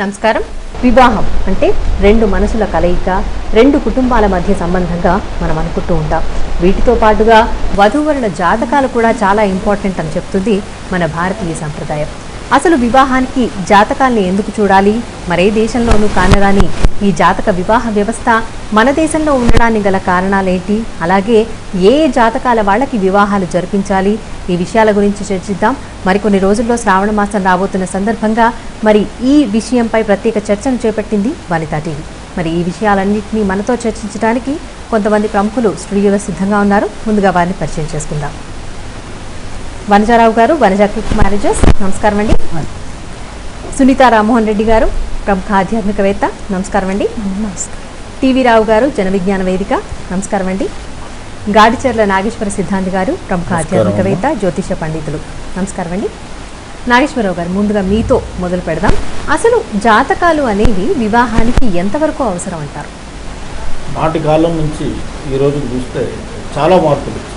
నమస్కారం వివాహం అంటే రెండు మనసుల కలయిక రెండు కుటుంబాల మధ్య సంబంధంగా మనం అనుకుంటూ ఉంటాం వీటితో పాటుగా వధూవరుల జాతకాలు కూడా చాలా ఇంపార్టెంట్ అని చెప్తుంది మన భారతీయ సంప్రదాయం అసలు వివాహానికి జాతకాల్ని ఎందుకు చూడాలి మరే దేశంలోనూ కానరాని ఈ జాతక వివాహ వ్యవస్థ మన దేశంలో ఉండడానికి గల కారణాలేంటి అలాగే ఏ ఏ జాతకాల వాళ్ళకి వివాహాలు జరిపించాలి ఈ విషయాల గురించి చర్చిద్దాం మరికొన్ని రోజుల్లో శ్రావణ మాసం రాబోతున్న సందర్భంగా మరి ఈ విషయంపై ప్రత్యేక చర్చను చేపట్టింది వనితా టీవీ మరి ఈ విషయాలన్నింటినీ మనతో చర్చించడానికి కొంతమంది ప్రముఖులు స్టూడియోలో సిద్ధంగా ఉన్నారు ముందుగా వారిని పరిచయం చేసుకుందాం వనజారావు గారు వనజా క్లిక్ మ్యారేజెస్ నమస్కారం అండి సునీత రామ్మోహన్ రెడ్డి గారు ప్రముఖ ఆధ్యాత్మికవేత్త నమస్కారం అండి టీవీ రావు గారు జన విజ్ఞాన వేదిక నమస్కారం అండి గాడిచెర్ల నాగేశ్వర సిద్ధాంతి గారు ప్రముఖ ఆధ్యాత్మికవేత్త జ్యోతిష పండితులు నమస్కారం అండి నాగేశ్వరరావు గారు ముందుగా మీతో మొదలు పెడదాం అసలు జాతకాలు అనేవి వివాహానికి ఎంతవరకు అవసరం అంటారు నాటి కాలం నుంచి ఈ రోజుకి చూస్తే చాలా మార్పులు వచ్చాయి.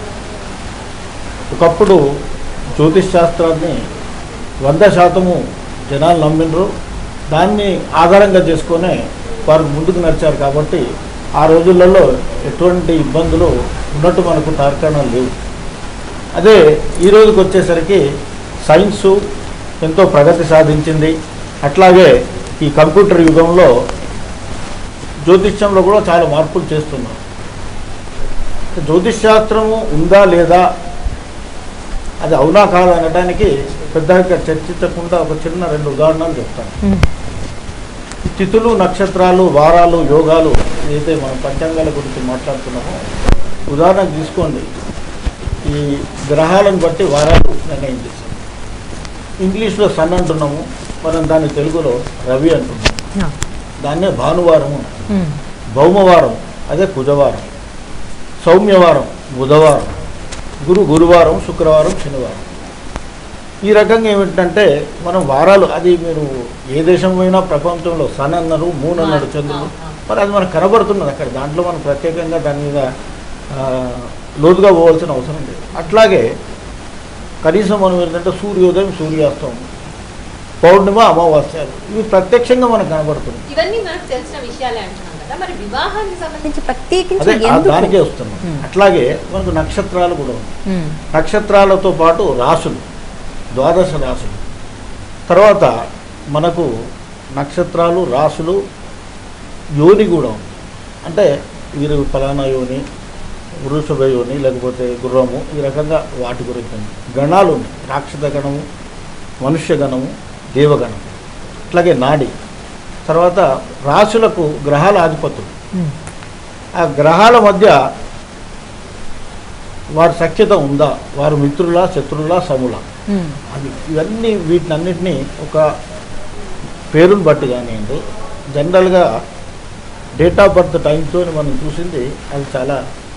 ఒకప్పుడు జ్యోతిష్ శాస్త్రాన్ని వంద శాతము జనాలు నమ్మినరు దాన్ని ఆధారంగా చేసుకొని వారు ముందుకు నడిచారు కాబట్టి ఆ రోజులలో ఎటువంటి ఇబ్బందులు ఉన్నట్టు మనకు తార్కాణాలు లేవు అదే ఈ రోజుకి వచ్చేసరికి సైన్సు ఎంతో ప్రగతి సాధించింది అట్లాగే ఈ కంప్యూటర్ యుగంలో జ్యోతిష్యంలో కూడా చాలా మార్పులు చేస్తున్నాం జ్యోతిష్ శాస్త్రము ఉందా లేదా అది అవునా కాదా అనడానికి పెద్దగా చర్చించకుండా ఒక చిన్న రెండు ఉదాహరణలు చెప్తాను ఈ తిథులు నక్షత్రాలు వారాలు యోగాలు ఏదైతే మనం పంచాంగాల గురించి మాట్లాడుతున్నామో ఉదాహరణ తీసుకోండి ఈ గ్రహాలను బట్టి వారాలు నిర్ణయం చేశాం ఇంగ్లీష్లో సన్ అంటున్నాము మనం దాన్ని తెలుగులో రవి అంటున్నాం దాన్నే భానువారము అంటాం. భౌమవారం అదే కుజవారం సౌమ్యవారం బుధవారం గురు గురువారం శుక్రవారం శనివారం ఈ రకంగా ఏమిటంటే మనం వారాలు అది మీరు ఏ దేశం పోయినా ప్రపంచంలో సన్ అన్నారు మూన్ అన్నాడు చంద్రుడు మరి అది మనకు కనబడుతున్నది అక్కడ దాంట్లో మనం ప్రత్యేకంగా దాని మీద ఆ, లోతుగా పోవాల్సిన అవసరం లేదు అట్లాగే కనీసం మనం ఏంటంటే సూర్యోదయం సూర్యాస్తం పౌర్ణిమ అమావాస్యాలు ఇవి ప్రత్యక్షంగా మనకు కనబడుతుంది ఇవన్నీ మనకు తెలిసిన విషయాలే అంటున్నాం కదా మరి వివాహానికి సంబంధించి ప్రత్యేకించి అదే ఆ ఎందుకు? దానికే వస్తున్నాం Hmm. అట్లాగే మనకు నక్షత్రాలు కూడా ఉన్నాయి ఉమ్, నక్షత్రాలతో పాటు రాసులు ద్వాదశ రాసులు తర్వాత మనకు నక్షత్రాలు రాసులు యోని కూడా ఉంది అంటే వీరు ఫలానా యోని వృషభ యోని లేకపోతే గుర్రము ఈ రకంగా వాటి గురించి ఉంది. గణాలు ఉన్నాయి రాక్షస గణము మనుష్య గణము దేవగణము అట్లాగే నాడి తర్వాత రాసులకు గ్రహాల ఆధిపత్యులు ఉమ్, ఆ గ్రహాల మధ్య వారి సఖ్యత ఉందా వారు మిత్రులా శత్రులా సములా ఉమ్, అది ఇవన్నీ వీటినన్నిటినీ ఒక పేరుని బట్టి కానివ్వండి జనరల్గా డేట్ ఆఫ్ బర్త్ టైంతో మనం చూసింది అది చాలా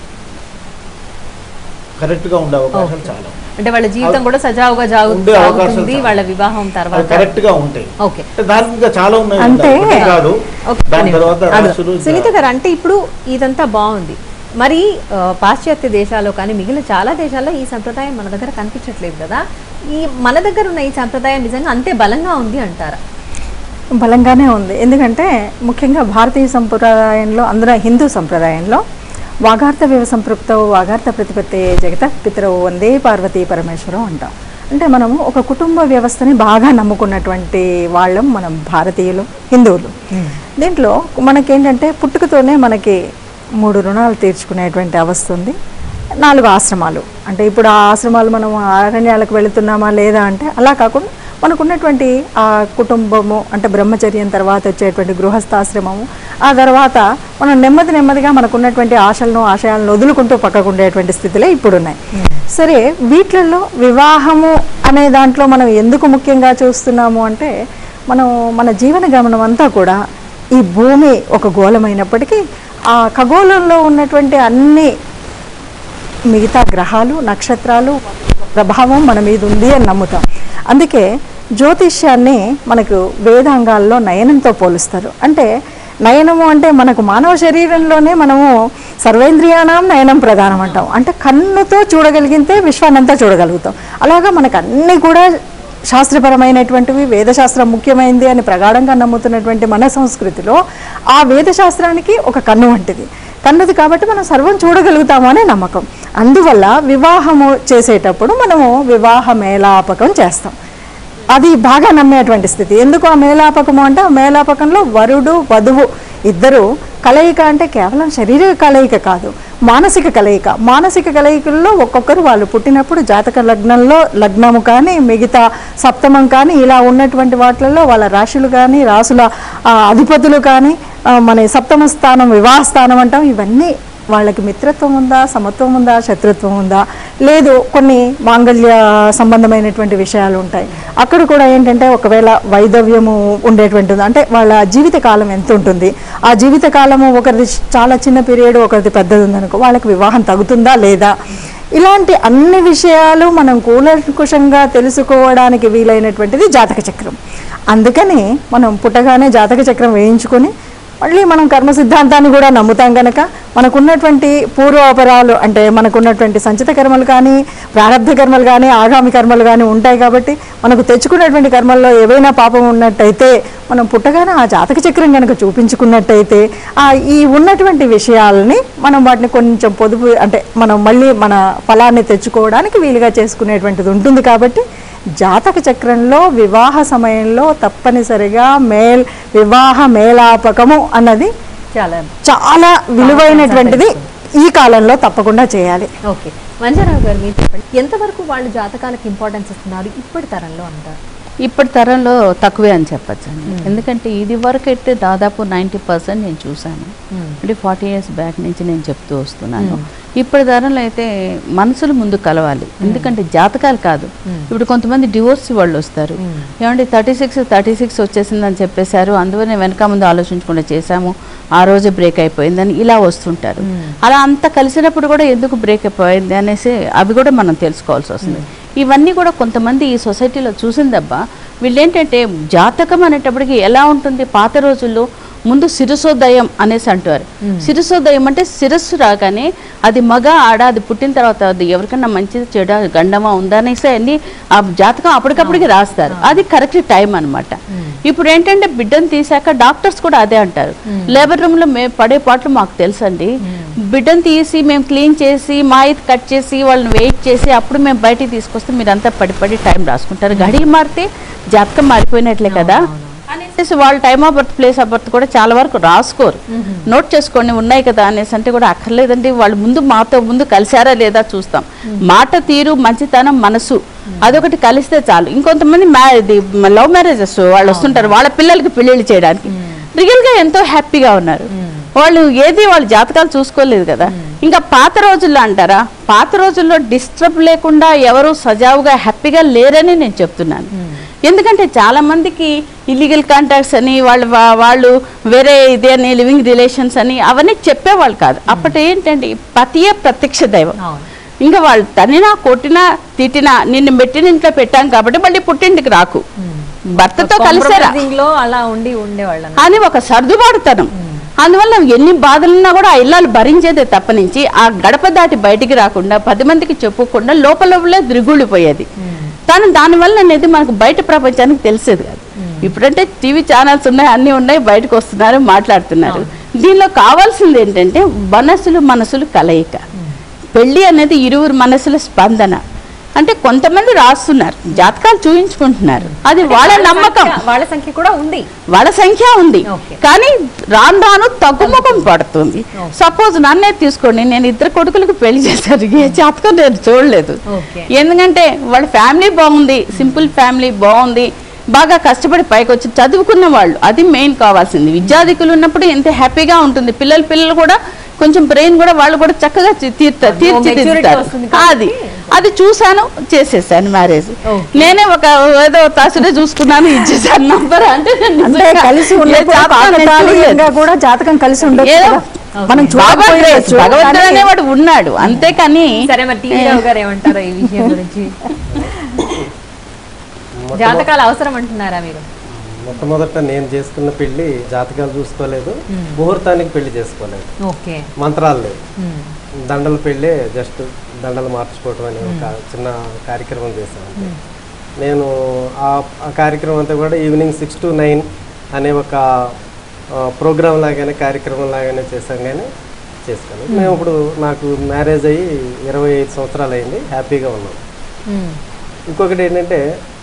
కరెక్ట్గా ఉండే అవకాశాలు Okay. చాలా అంటే వాళ్ళ జీవితం కూడా సజావుగా జాగు ఉండే అవకాశాలు సాగుతుంది చాలా. వాళ్ళ వివాహం అది తర్వాత కరెక్ట్గా ఉంటాయి ఓకే అంటే దానికి ఇంకా చాలా ఉన్నాయి అంటే- ఒకటే కాదు ఓకే, దాని తర్వాత అదే. రాసులు సునీత గారు అంటే ఇప్పుడు ఇదంతా బాగుంది మరి ఆ, పాశ్చాత్య దేశాల్లో కానీ మిగిలిన చాలా దేశాల్లో ఈ సంప్రదాయం మన దగ్గర కనిపించట్లేదు కదా ఈ మన దగ్గర ఉన్న ఈ సంప్రదాయం నిజంగా అంతే బలంగా ఉంది అంటారా బలంగానే ఉంది ఎందుకంటే ముఖ్యంగా భారతీయ సంప్రదాయంలో అందులో హిందూ సంప్రదాయంలో వాగార్థ వివ సంపృక్తవు వాగార్థ ప్రతిపత్తి జగత పితరవు వందే పార్వతీ పరమేశ్వరం అంటాం అంటే మనము ఒక కుటుంబ వ్యవస్థని బాగా నమ్ముకున్నటువంటి వాళ్ళం మనం భారతీయులు హిందువులు దీంట్లో మనకేంటంటే పుట్టుకతోనే మనకి మూడు రుణాలు తీర్చుకునేటువంటి అవస్థ ఉంది నాలుగు ఆశ్రమాలు అంటే ఇప్పుడు ఆ ఆశ్రమాలు మనం అరణ్యాలకు వెళుతున్నామా లేదా అంటే అలా కాకుండా మనకున్నటువంటి ఆ కుటుంబము అంటే బ్రహ్మచర్యం తర్వాత వచ్చేటువంటి గృహస్థాశ్రమము ఆ తర్వాత మనం నెమ్మది నెమ్మదిగా మనకున్నటువంటి ఆశలను ఆశయాలను వదులుకుంటూ పక్కకు ఉండేటువంటి స్థితిలో ఇప్పుడు ఉన్నాయి సరే వీటిలలో వివాహము అనే దాంట్లో మనం ఎందుకు ముఖ్యంగా చూస్తున్నాము అంటే మనం మన జీవన గమనం అంతా కూడా ఈ భూమి ఒక గోళమైనప్పటికీ ఆ ఖగోళంలో ఉన్నటువంటి అన్ని మిగతా గ్రహాలు నక్షత్రాలు ప్రభావం మన మీద ఉంది అని నమ్ముతాం అందుకే జ్యోతిష్యాన్ని మనకు వేదాంగాల్లో నయనంతో పోలుస్తారు అంటే నయనము అంటే మనకు మానవ శరీరంలోనే మనము సర్వేంద్రియాణం నయనం ప్రధానం అంటాం అంటే కన్నుతో చూడగలిగితే విశ్వాన్నంతా చూడగలుగుతాం అలాగా మనకు అన్నీ కూడా శాస్త్రపరమైనటువంటివి వేదశాస్త్రం ముఖ్యమైనది అని ప్రగాఢంగా నమ్ముతున్నటువంటి మన సంస్కృతిలో ఆ వేదశాస్త్రానికి ఒక కన్ను వంటిది కన్నుది కాబట్టి మనం సర్వం చూడగలుగుతాము అనే నమ్మకం అందువల్ల వివాహము చేసేటప్పుడు మనము వివాహ మేళాపకం చేస్తాం అది బాగా నమ్మేటువంటి స్థితి ఎందుకు ఆ మేళాపకము అంటే ఆ మేళాపకంలో వరుడు వధువు ఇద్దరు కలయిక అంటే కేవలం శారీరక కలయిక కాదు మానసిక కలయిక మానసిక కలయికల్లో ఒక్కొక్కరు వాళ్ళు పుట్టినప్పుడు జాతక లగ్నంలో లగ్నము కానీ మిగతా సప్తమం కానీ ఇలా ఉన్నటువంటి వాటిలలో వాళ్ళ రాశులు కానీ రాసుల ఆ, అధిపతులు కానీ ఆ, మన సప్తమ స్థానం వివాహ స్థానం అంటాం ఇవన్నీ వాళ్ళకి మిత్రత్వం ఉందా సమత్వం ఉందా శత్రుత్వం ఉందా లేదు కొన్ని మాంగళ్య సంబంధమైనటువంటి విషయాలు ఉంటాయి అక్కడ కూడా ఏంటంటే ఒకవేళ వైదవ్యము ఉండేటువంటిది అంటే వాళ్ళ జీవిత కాలం ఎంత ఉంటుంది ఆ జీవిత కాలము ఒకరిది చాలా చిన్న పీరియడ్ ఒకరిది పెద్దది ఉందనుకో వాళ్ళకి వివాహం తగ్గుతుందా లేదా ఇలాంటి అన్ని విషయాలు మనం కూలంకుషంగా తెలుసుకోవడానికి వీలైనటువంటిది జాతక చక్రం అందుకని మనం పుట్టగానే జాతక చక్రం వేయించుకొని మళ్ళీ మనం కర్మ సిద్ధాంతాన్ని కూడా నమ్ముతాం కనుక మనకున్నటువంటి పూర్వాపరాలు అంటే మనకున్నటువంటి సంచిత కర్మలు కానీ ప్రారంభ కర్మలు కానీ ఆగామి కర్మలు కానీ ఉంటాయి కాబట్టి మనకు తెచ్చుకున్నటువంటి కర్మల్లో ఏవైనా పాపం ఉన్నట్టయితే మనం పుట్టగానే ఆ జాతక చక్రం కనుక చూపించుకున్నట్టయితే ఆ ఈ ఉన్నటువంటి విషయాలని మనం వాటిని కొంచెం పొదుపు అంటే మనం మళ్ళీ మన ఫలాన్ని తెచ్చుకోవడానికి వీలుగా చేసుకునేటువంటిది ఉంటుంది కాబట్టి జాతక చక్రంలో వివాహ సమయంలో తప్పనిసరిగా మేల్ వివాహ మేళాపకము అన్నది చాలా చాలా విలువైనటువంటిది ఈ కాలంలో తప్పకుండా చేయాలి ఓకే మంజారావు గారు మీరు చెప్పండి ఎంతవరకు వాళ్ళు జాతకాలకు ఇంపార్టెన్స్ ఇస్తున్నారు ఇప్పటి తరంలో అంటారు ఇప్పటి తరంలో తక్కువే అని చెప్పచ్చు అండి ఎందుకంటే ఇది వరకు అయితే దాదాపు నైంటీ పర్సెంట్ నేను చూశాను అంటే ఫార్టీ ఇయర్స్ బ్యాక్ నుంచి నేను చెప్తూ వస్తున్నాను ఇప్పటి తరంలో అయితే మనసులు ముందు కలవాలి ఎందుకంటే జాతకాలు కాదు ఇప్పుడు కొంతమంది డివోర్స్ వాళ్ళు వస్తారు ఏమంటే థర్టీ సిక్స్ థర్టీ సిక్స్ వచ్చేసిందని చెప్పేశారు అందువల్ల వెనక ముందు ఆలోచించకుండా చేశాము ఆ రోజే బ్రేక్ అయిపోయిందని ఇలా వస్తుంటారు అలా అంత కలిసినప్పుడు కూడా ఎందుకు బ్రేక్ అయిపోయింది అనేసి అవి కూడా మనం తెలుసుకోవాల్సి వస్తుంది ఇవన్నీ కూడా కొంతమంది ఈ సొసైటీలో చూసిందబ్బా వీళ్ళేంటంటే జాతకం అనేటప్పటికి ఎలా ఉంటుంది పాత రోజుల్లో ముందు శిరసోదయం అనేసి అంటారు శిరసోదయం అంటే శిరస్సు రాగానే అది మగ ఆడ అది పుట్టిన తర్వాత అది ఎవరికన్నా మంచిది చెడ గండమా ఉందా అనేసి అన్ని ఆ జాతకం అప్పటికప్పటికి రాస్తారు అది కరెక్ట్ టైం అన్నమాట ఇప్పుడు ఏంటంటే బిడ్డను తీసాక డాక్టర్స్ కూడా అదే అంటారు లేబర్ రూమ్ లో మేము పడే పాటలు మాకు తెలుసండి బిడ్డను తీసి మేము క్లీన్ చేసి మాయిత్ కట్ చేసి వాళ్ళని వెయిట్ చేసి అప్పుడు మేము బయటికి తీసుకొస్తే మీరంతా పడి పడి టైం రాసుకుంటారు గడియ మారితే జాతకం మారిపోయినట్లే కదా అనేసి వాళ్ళ time of birth place of birth కూడా చాలా వరకు రాసుకోరు నోట్ చేసుకోండి ఉన్నాయి కదా అనేసి అంటే కూడా అక్కర్లేదండి వాళ్ళు ముందు మాతో ముందు కలిసారా లేదా చూస్తాం మాట తీరు మంచితనం మనసు అదొకటి కలిస్తే చాలు ఇంకొంతమంది మ్యా ఇది లవ్ మ్యారేజెస్ వాళ్ళు వస్తుంటారు వాళ్ళ పిల్లలకి పెళ్ళిళ్ళు చేయడానికి రియల్ గా ఎంతో హ్యాపీగా ఉన్నారు వాళ్ళు ఏది వాళ్ళ జాతకాలు చూసుకోలేదు కదా ఇంకా పాత రోజుల్లో అంటారా పాత రోజుల్లో డిస్టర్బ్ లేకుండా ఎవరు సజావుగా హ్యాపీగా లేరని నేను చెప్తున్నాను ఎందుకంటే చాలా మందికి ఇల్లీగల్ కాంటాక్ట్స్ అని వాళ్ళు వా- వాళ్ళు వేరే ఇదే అని లివింగ్ రిలేషన్స్ అని అవన్నీ చెప్పేవాళ్ళు కాదు అప్పటి ఏంటంటే పతియే ప్రత్యక్ష దైవం అవును ఇంకా వాళ్ళు తనినా కొట్టినా తిట్టినా నిన్ను పెట్టిన ఇంట్లో పెట్టాం కాబట్టి మళ్ళీ పుట్టింటికి రాకు భర్తతో కలిసారా Compromising లో అలా ఉండి ఉండేవాళ్ళు అని ఒక సర్దుబాటుతనం అందువల్ల ఎన్ని బాధలున్నా కూడా ఆ ఇల్లాలు భరించేదే తప్పనించి ఆ గడప దాటి బయటికి రాకుండా పది మందికి చెప్పుకోకుండా లోపల లోపలే దిగుళ్ళిపోయేది తను దానివల్ల అనేది మనకు బయట ప్రపంచానికి తెలిసేది కాదు ఇప్పుడంటే టీవీ ఛానల్స్ ఉన్నాయి అన్నీ ఉన్నాయి బయటకు వస్తున్నారు మాట్లాడుతున్నారు దీనిలో కావాల్సింది ఏంటంటే మనసులు మనసులు కలయిక పెళ్లి అనేది ఇరువురు మనసుల స్పందన అంటే కొంతమంది రాస్తున్నారు జాతకాలు చూయించుకుంటున్నారు అది వాళ్ళ నమ్మకం వాళ్ళ సంఖ్య కూడా ఉంది వాళ్ళ సంఖ్య ఉంది Okay. కానీ రాను రాను తగ్గుముఖం పడుతుంది సపోజ్ నన్నే తీసుకోండి నేను ఇద్దరు కొడుకులకు పెళ్లి చేశారు ఏ జాతకం నేను చూడలేదు Okay. ఎందుకంటే వాళ్ళ ఫ్యామిలీ బాగుంది సింపుల్ ఫ్యామిలీ బాగుంది బాగా కష్టపడి పైకి వచ్చి చదువుకున్న వాళ్ళు అది మెయిన్ కావాల్సింది విద్యాధికులు ఉన్నప్పుడు ఎంత హ్యాపీగా ఉంటుంది పిల్లలు పిల్లలు కూడా కొంచెం బ్రెయిన్ కూడా వాళ్ళు కూడా చక్కగా తి- తీర్త తీర్చిదిద్దుతారు వస్తుంది అది అది చూశాను చేసేసాను మ్యారేజ్ Okay. నేనే ఒక ఏదో తాసుడే చూసుకున్నాను ఇచ్చేసాను నంబర్ అంటే నేను అంటే నిజంగా కలిసి ఏ ఉన్నప్పుడు జాతకం నేను కాకతాళీయంగా చూడలేదు. కూడా జాతకం కలిసి ఉండొచ్చు ఏదో కదా. మనం బాబా గ్రేస్, చూడకపోవచ్చు భగవంతుడు కానీ అనేవాడు ఉన్నాడు అంతేకాని సరే మరి టీవీ రావు గారు ఏమంటారు ఈ విషయం గురించి జాతకాలు అవసరం అంటున్నారా మీరు మొట్టమొదట నేను చేసుకున్న పెళ్లి జాతకాలు చూసుకోలేదు ముహూర్తానికి పెళ్లి చేసుకోలేదు ఓకే మంత్రాలు లేవు దండల పెళ్ళి జస్ట్ దండలు మార్చుకోవటం అనే ఒక చిన్న కార్యక్రమం చేశాను అంతే. నేను ఆ ఆ కార్యక్రమం అంతా కూడా ఈవినింగ్ సిక్స్ టు నైన్ అనే ఒక ప్రోగ్రామ్ లాగానే కార్యక్రమం లాగానే చేసాం కానీ చేస్తాను మేము ఇప్పుడు నాకు మ్యారేజ్ అయ్యి ఇరవై ఐదు సంవత్సరాలు అయింది హ్యాపీగా ఉన్నాం ఉమ్. ఇంకొకటి ఏంటంటే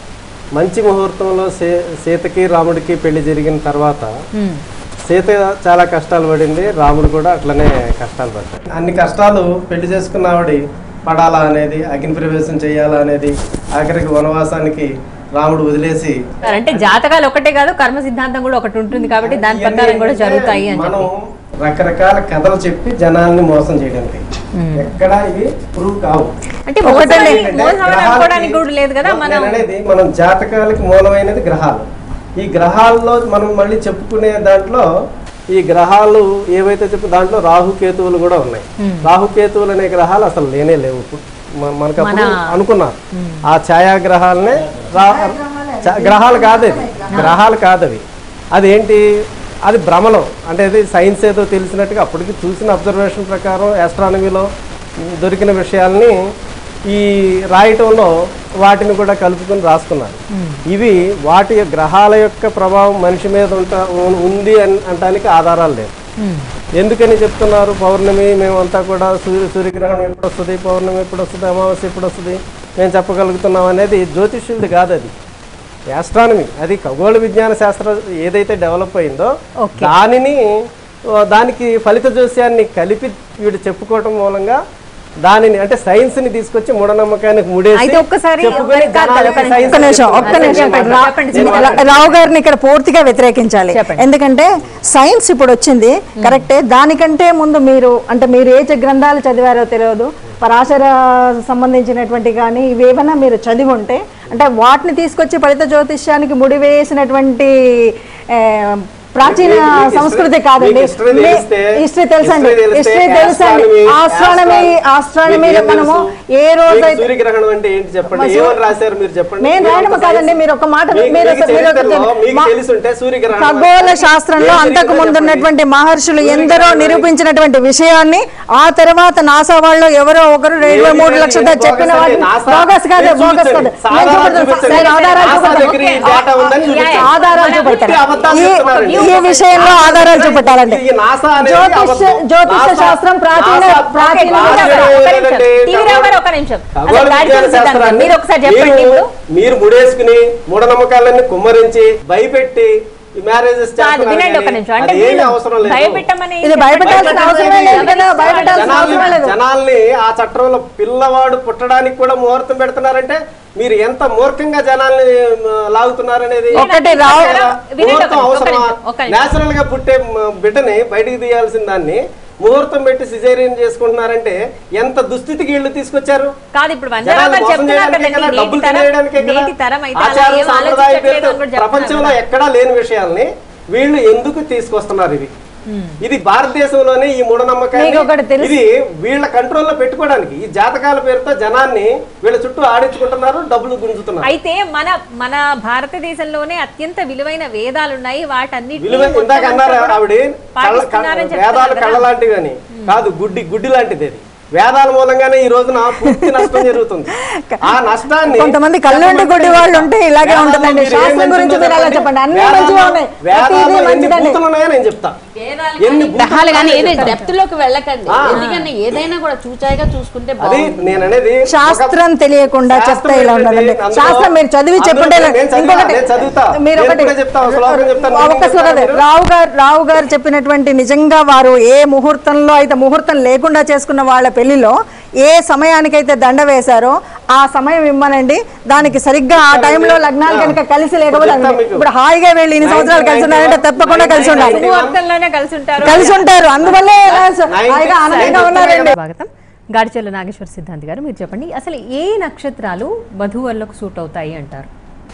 మంచి ముహూర్తంలో సీ సీతకి రాముడికి పెళ్లి జరిగిన తర్వాత ఉమ్. సీత చాలా కష్టాలు పడింది రాముడు కూడా అట్లనే కష్టాలు పడ్డాడు అన్ని కష్టాలు పెళ్లి చేసుకున్న ఆవిడ పడాలా అనేది అగ్ని ప్రవేశం చేయాలా అనేది ఆఖరికి వనవాసానికి రాముడు వదిలేసి అంటే జాతకాలు ఒకటే కాదు కర్మ సిద్ధాంతం కూడా ఒకటి ఉంటుంది కాబట్టి దాని ప్రకారం కూడా జరుగుతాయి అని మనం చెప్పి రకరకాల కథలు చెప్పి జనాల్ని మోసం చేయడానికి ఎక్కడ ఇవి ప్రూవ్ కావు అంటే ఒకటే మోసం లే- అని- మోసం అని అనుకోవడానికి కూడా లేదు కదా నేను మనం అనేది మనం జాతకాలకి మూలమైనది గ్రహాలు ఈ గ్రహాల్లో మనం మళ్ళీ చెప్పుకునే దాంట్లో ఈ గ్రహాలు ఏవైతే చెప్పు దాంట్లో రాహుకేతువులు కూడా ఉన్నాయి రాహుకేతువులు అనే గ్రహాలు అసలు లేనే లేవు ఇప్పుడు మ- మనకు అప్పుడు మన- అనుకున్నారు ఆ ఛాయాగ్రహాలనే రా- చ- గ్రహాలు కాదవి గ్రహాలు కాదవి అదేంటి అది భ్రమలో అంటే అది సైన్స్ ఏదో తెలిసినట్టుగా అప్పటికి చూసిన అబ్జర్వేషన్ ప్రకారం ఆస్ట్రానమీలో దొరికిన విషయాల్ని ఈ రాయటంలో వాటిని కూడా కలుపుకొని రాసుకున్నారు ఇవి వాటి గ్రహాల యొక్క ప్రభావం మనిషి మీద ఉంట ఉ- ఉంది అని అనటానికి ఆధారాలు లేవు ఎందుకని చెప్తున్నారు పౌర్ణమి మేమంతా కూడా సూర్య సూర్యగ్రహణం ఎప్పుడు వస్తుంది పౌర్ణమి ఎప్పుడు వస్తుంది అమావాస్య ఎప్పుడు వస్తుంది మేము చెప్పగలుగుతున్నాం అనేది జ్యోతిష్యులది కాదు అది ఆస్ట్రానమీ అది ఖగోళ విజ్ఞాన శాస్త్రం ఏదైతే డెవలప్ అయిందో Okay. దానిని ఆ, దానికి ఫలిత జోస్యాన్ని కలిపి వీడు చెప్పుకోవటం మూలంగా దానిని అంటే సైన్స్ ని తీసుకొచ్చి మూఢనమ్మకానికి ముడేసి అయితే ఒక్కసారి చెప్పుకొని కాదు, కాదు, ఒక్క జనాలకి నిమిషం. science ఒక్క నిమిషం చెప్పాలి. ఒక్క నిమిషం ఇక్కడ రా- చెప్పండి, నేను చెప్పండి. రా- రావు గారిని ఇక్కడ పూర్తిగా వ్యతిరేకించాలి చెప్పండి. ఎందుకంటే సైన్స్ ఇప్పుడు వచ్చింది కరెక్టే దానికంటే ముందు మీరు అంటే మీరు ఏ చ- గ్రంథాలు చదివారో తెలియదు పరాశర సంబంధించినటువంటి కానీ ఇవేమైనా మీరు చదివి ఉంటే అంటే వాటిని తీసుకొచ్చి ఫలిత జ్యోతిష్యానికి ముడివేసినటువంటి ఆ, ప్రాచీన మీకు history- సంస్కృతి కాదండి మీకు history తెలిస్తే- హిస్టరీ తెలుసండి history తెలిస్తే హిస్టరీ తెలుసండి astronomy- ఆస్ట్రానమీ astronomy- ఆస్ట్రానమీలో మీకు ఏం మనము తెలుసు? ఏ రోజు మీకు అయితే సూర్యగ్రహణం అంటే ఏంటి చెప్పండి మా సూర్య- ఏమని రాశారు మీరు చెప్పండి నేను మీరు రాయడము అంత కాదండి, science- మీరు ఒక మాట మీకు- మీరు- మీకు మీరు- చరిత్రలో మీకు మా- తెలుసుంటే సూర్యగ్రహణం ఖగోళ అంటే శాస్త్రంలో ఏం అంతకు జరిగిందో ముందున్నటువంటి చెప్పండి. మహర్షులు ఎందరో సూర్యగ్రహణం నిరూపించినటువంటి విషయాన్ని ఆ తర్వాత నాసా వాళ్ళు ఎవరో ఒకరు రెండు ఏది మూడు లేదు, లక్షల ఇది చెప్పిన bogus వాటి అండి. NASA బోగస్ కాదు మీరు బోగస్ కాదు చూపించండి. నేను ఆధారాలు చూపెడతాను. చూపించండి. నేను ఆధారాలు NASA చూపెడతాను. దగ్గర ఈ డేటా ఉందని ఈ చూపించండి. ఆధారాలు మన చూపెడతాను పుట్టి అబద్ధాలు ఈ- చెప్తున్నారండి. ఈ విషయంలో ఆధారాలు చూపెట్టాలండి ఈ NASA అనేది జ్యోతిష అబద్ధం. జ్యోతిష NASA శాస్త్రం ప్రాచీన NASA ప్రాచీన ఒక ఒక నిమిషం, నిమిషం. లేదండి. టీవీరావు గారు ఒక నిమిషం ఖగోళ అసలు గాడిచ విజ్ఞాన సిద్ధాంతం శాస్త్రాన్ని మీరు ఒకసారి చెప్పండి మీరు- ఇప్పుడు మీరు ముడేసుకుని మూఢనమ్మకాలన్నీ కుమ్మరించి భయపెట్టి ఈ మ్యారేజెస్ కాదు వినండి ఒక నిమిషం అంటే ఏమీ వీళ్ళు అవసరం లేదు భయపెట్టమని ఇది భయపెట్టాల్సిన చెప్పండి. అవసరమే లేదు కదా భయపెట్టాల్సిన అవసరమే జనాల్ని లేదు జనాల్ని ఆ చట్టంలో పిల్లవాడు పుట్టడానికి కూడా ముహూర్తం పెడుతున్నారంటే మీరు ఎంత మూర్ఖంగా జనాల్ని మ, లాగుతున్నారనేది ఒకటి రావు- వినండి, ముహూర్తం ఒక అవసరమా నిమిషం, ఒక నిమిషం. నేచురల్ గా పుట్టే మ, బిడ్డని బయటికి తీయాల్సిన దాన్ని ముహూర్తం పెట్టి సిజేరియన్ చేసుకుంటున్నారంటే ఎంత దుస్థితికి ఇళ్ళు తీసుకొచ్చారు కాదు ఇప్పుడు వంజరావు జనాల్ని గారు మోసం చెప్తున్నారు చేయడానికే కదండి కదా, నేటి డబ్బులు తరం తినేయడానికే కదా. నేటి తరం అయితే అలా ఆచార ఏం సాంప్రదాయ ఆలోచించట్లేదు పేరుతో అని కూడా చెప్తున్నారు ప్రపంచంలో కదా. ఎక్కడా లేని విషయాల్ని వీళ్ళు ఎందుకు తీసుకొస్తున్నారు ఇవి ఇది భారతదేశంలోనే ఈ మూఢనమ్మకాన్ని మీకు ఒకటి తెలుసు. ఇది వీళ్ళ కంట్రోల్లో పెట్టుకోవడానికి ఈ జాతకాల పేరుతో జనాన్ని వీళ్ళ చుట్టూ ఆడించుకుంటున్నారు డబ్బులు గుంజుతున్నారు అయితే మన మన భారతదేశంలోనే అత్యంత విలువైన వేదాలు ఉన్నాయి వాటన్నిటిని విలువ ఇందాక అన్నారు ఆవిడ కళ్ళ- పాటిస్తున్నారని కళ్ళ- చెప్తున్నారు వేదాలు కదా. కళ్ళ లాంటివి అని కాదు గుడ్డి గుడ్డి లాంటిది అది వేదాల మూలంగానే ఈ రోజున పూర్తి నష్టం జరుగుతుంది ఆ నష్టాన్ని కొంతమంది కళ్ళుండి గుడ్డి వాళ్ళు ఉంటే ఇలాగే వేదాల్లో ఉంటుందండి. మీరు ఏం శాస్త్రం మంచిదో గురించి మీరు అలా చెప్పండి. అన్ని మంచిగా వేదాల్లో- ఉన్నాయి. వేదాల్లో ప్రతిదీ ఎన్ని మంచిదండి. బూతులు ఉన్నాయో నేను చెప్తా ఎన్ని బూతులు గ్రహాలు కానీ ఉన్నాయో ఏది చెప్తా. డెప్త్ లోకి వెళ్ళకండి ఆ. ఎందుకంటే ఏదైనా కూడా చూచాయిగా చూసుకుంటే అది బాగుంటుంది నేను అనేది ఒక- శాస్త్రం తెలియకుండా చెప్తే శాస్త్రం ఇలా ఏంటంటే ఉండదండి అందులో- శాస్త్రం మీరు చదివి అందులో చెప్పుంటే నేను చదివా, ఇంకొకటి నేను చదువుతా. మీరు నేను ఒకటి కూడా చెప్తా, ఒక శ్లోకం చెప్తాను. ఒక్క నేను శ్లోకం చెప్తాను. రావు గారు రావు గారు చెప్పినటువంటి నిజంగా వారు ఏ ముహూర్తంలో అయితే ముహూర్తం లేకుండా చేసుకున్న వాళ్ళ పెళ్లిలో ఏ సమయానికైతే దండ వేశారో ఆ సమయం ఇమ్మనండి దానికి సరిగ్గా ఆ టైంలో లగ్నాలు కనుక కలిసి లేకపోతే చెప్తా మీకు. ఇప్పుడు హాయిగా వెళ్ళి ఇన్ని సంవత్సరాలు కలిసి ఉన్నారంటే తప్పకుండా కలిసి ఉండాలి ముహూర్తంలోనే కలిసి ఉంటారు కలిసి ఉంటారు అందువల్లే ఇలా హాయిగా ఆనందంగా ఉన్నారండి స్వాగతం గాడిచెల్ల నాగేశ్వర సిద్ధాంతి గారు మీరు చెప్పండి అసలు ఏ నక్షత్రాలు వధువులకు సూట్ అవుతాయి అంటారు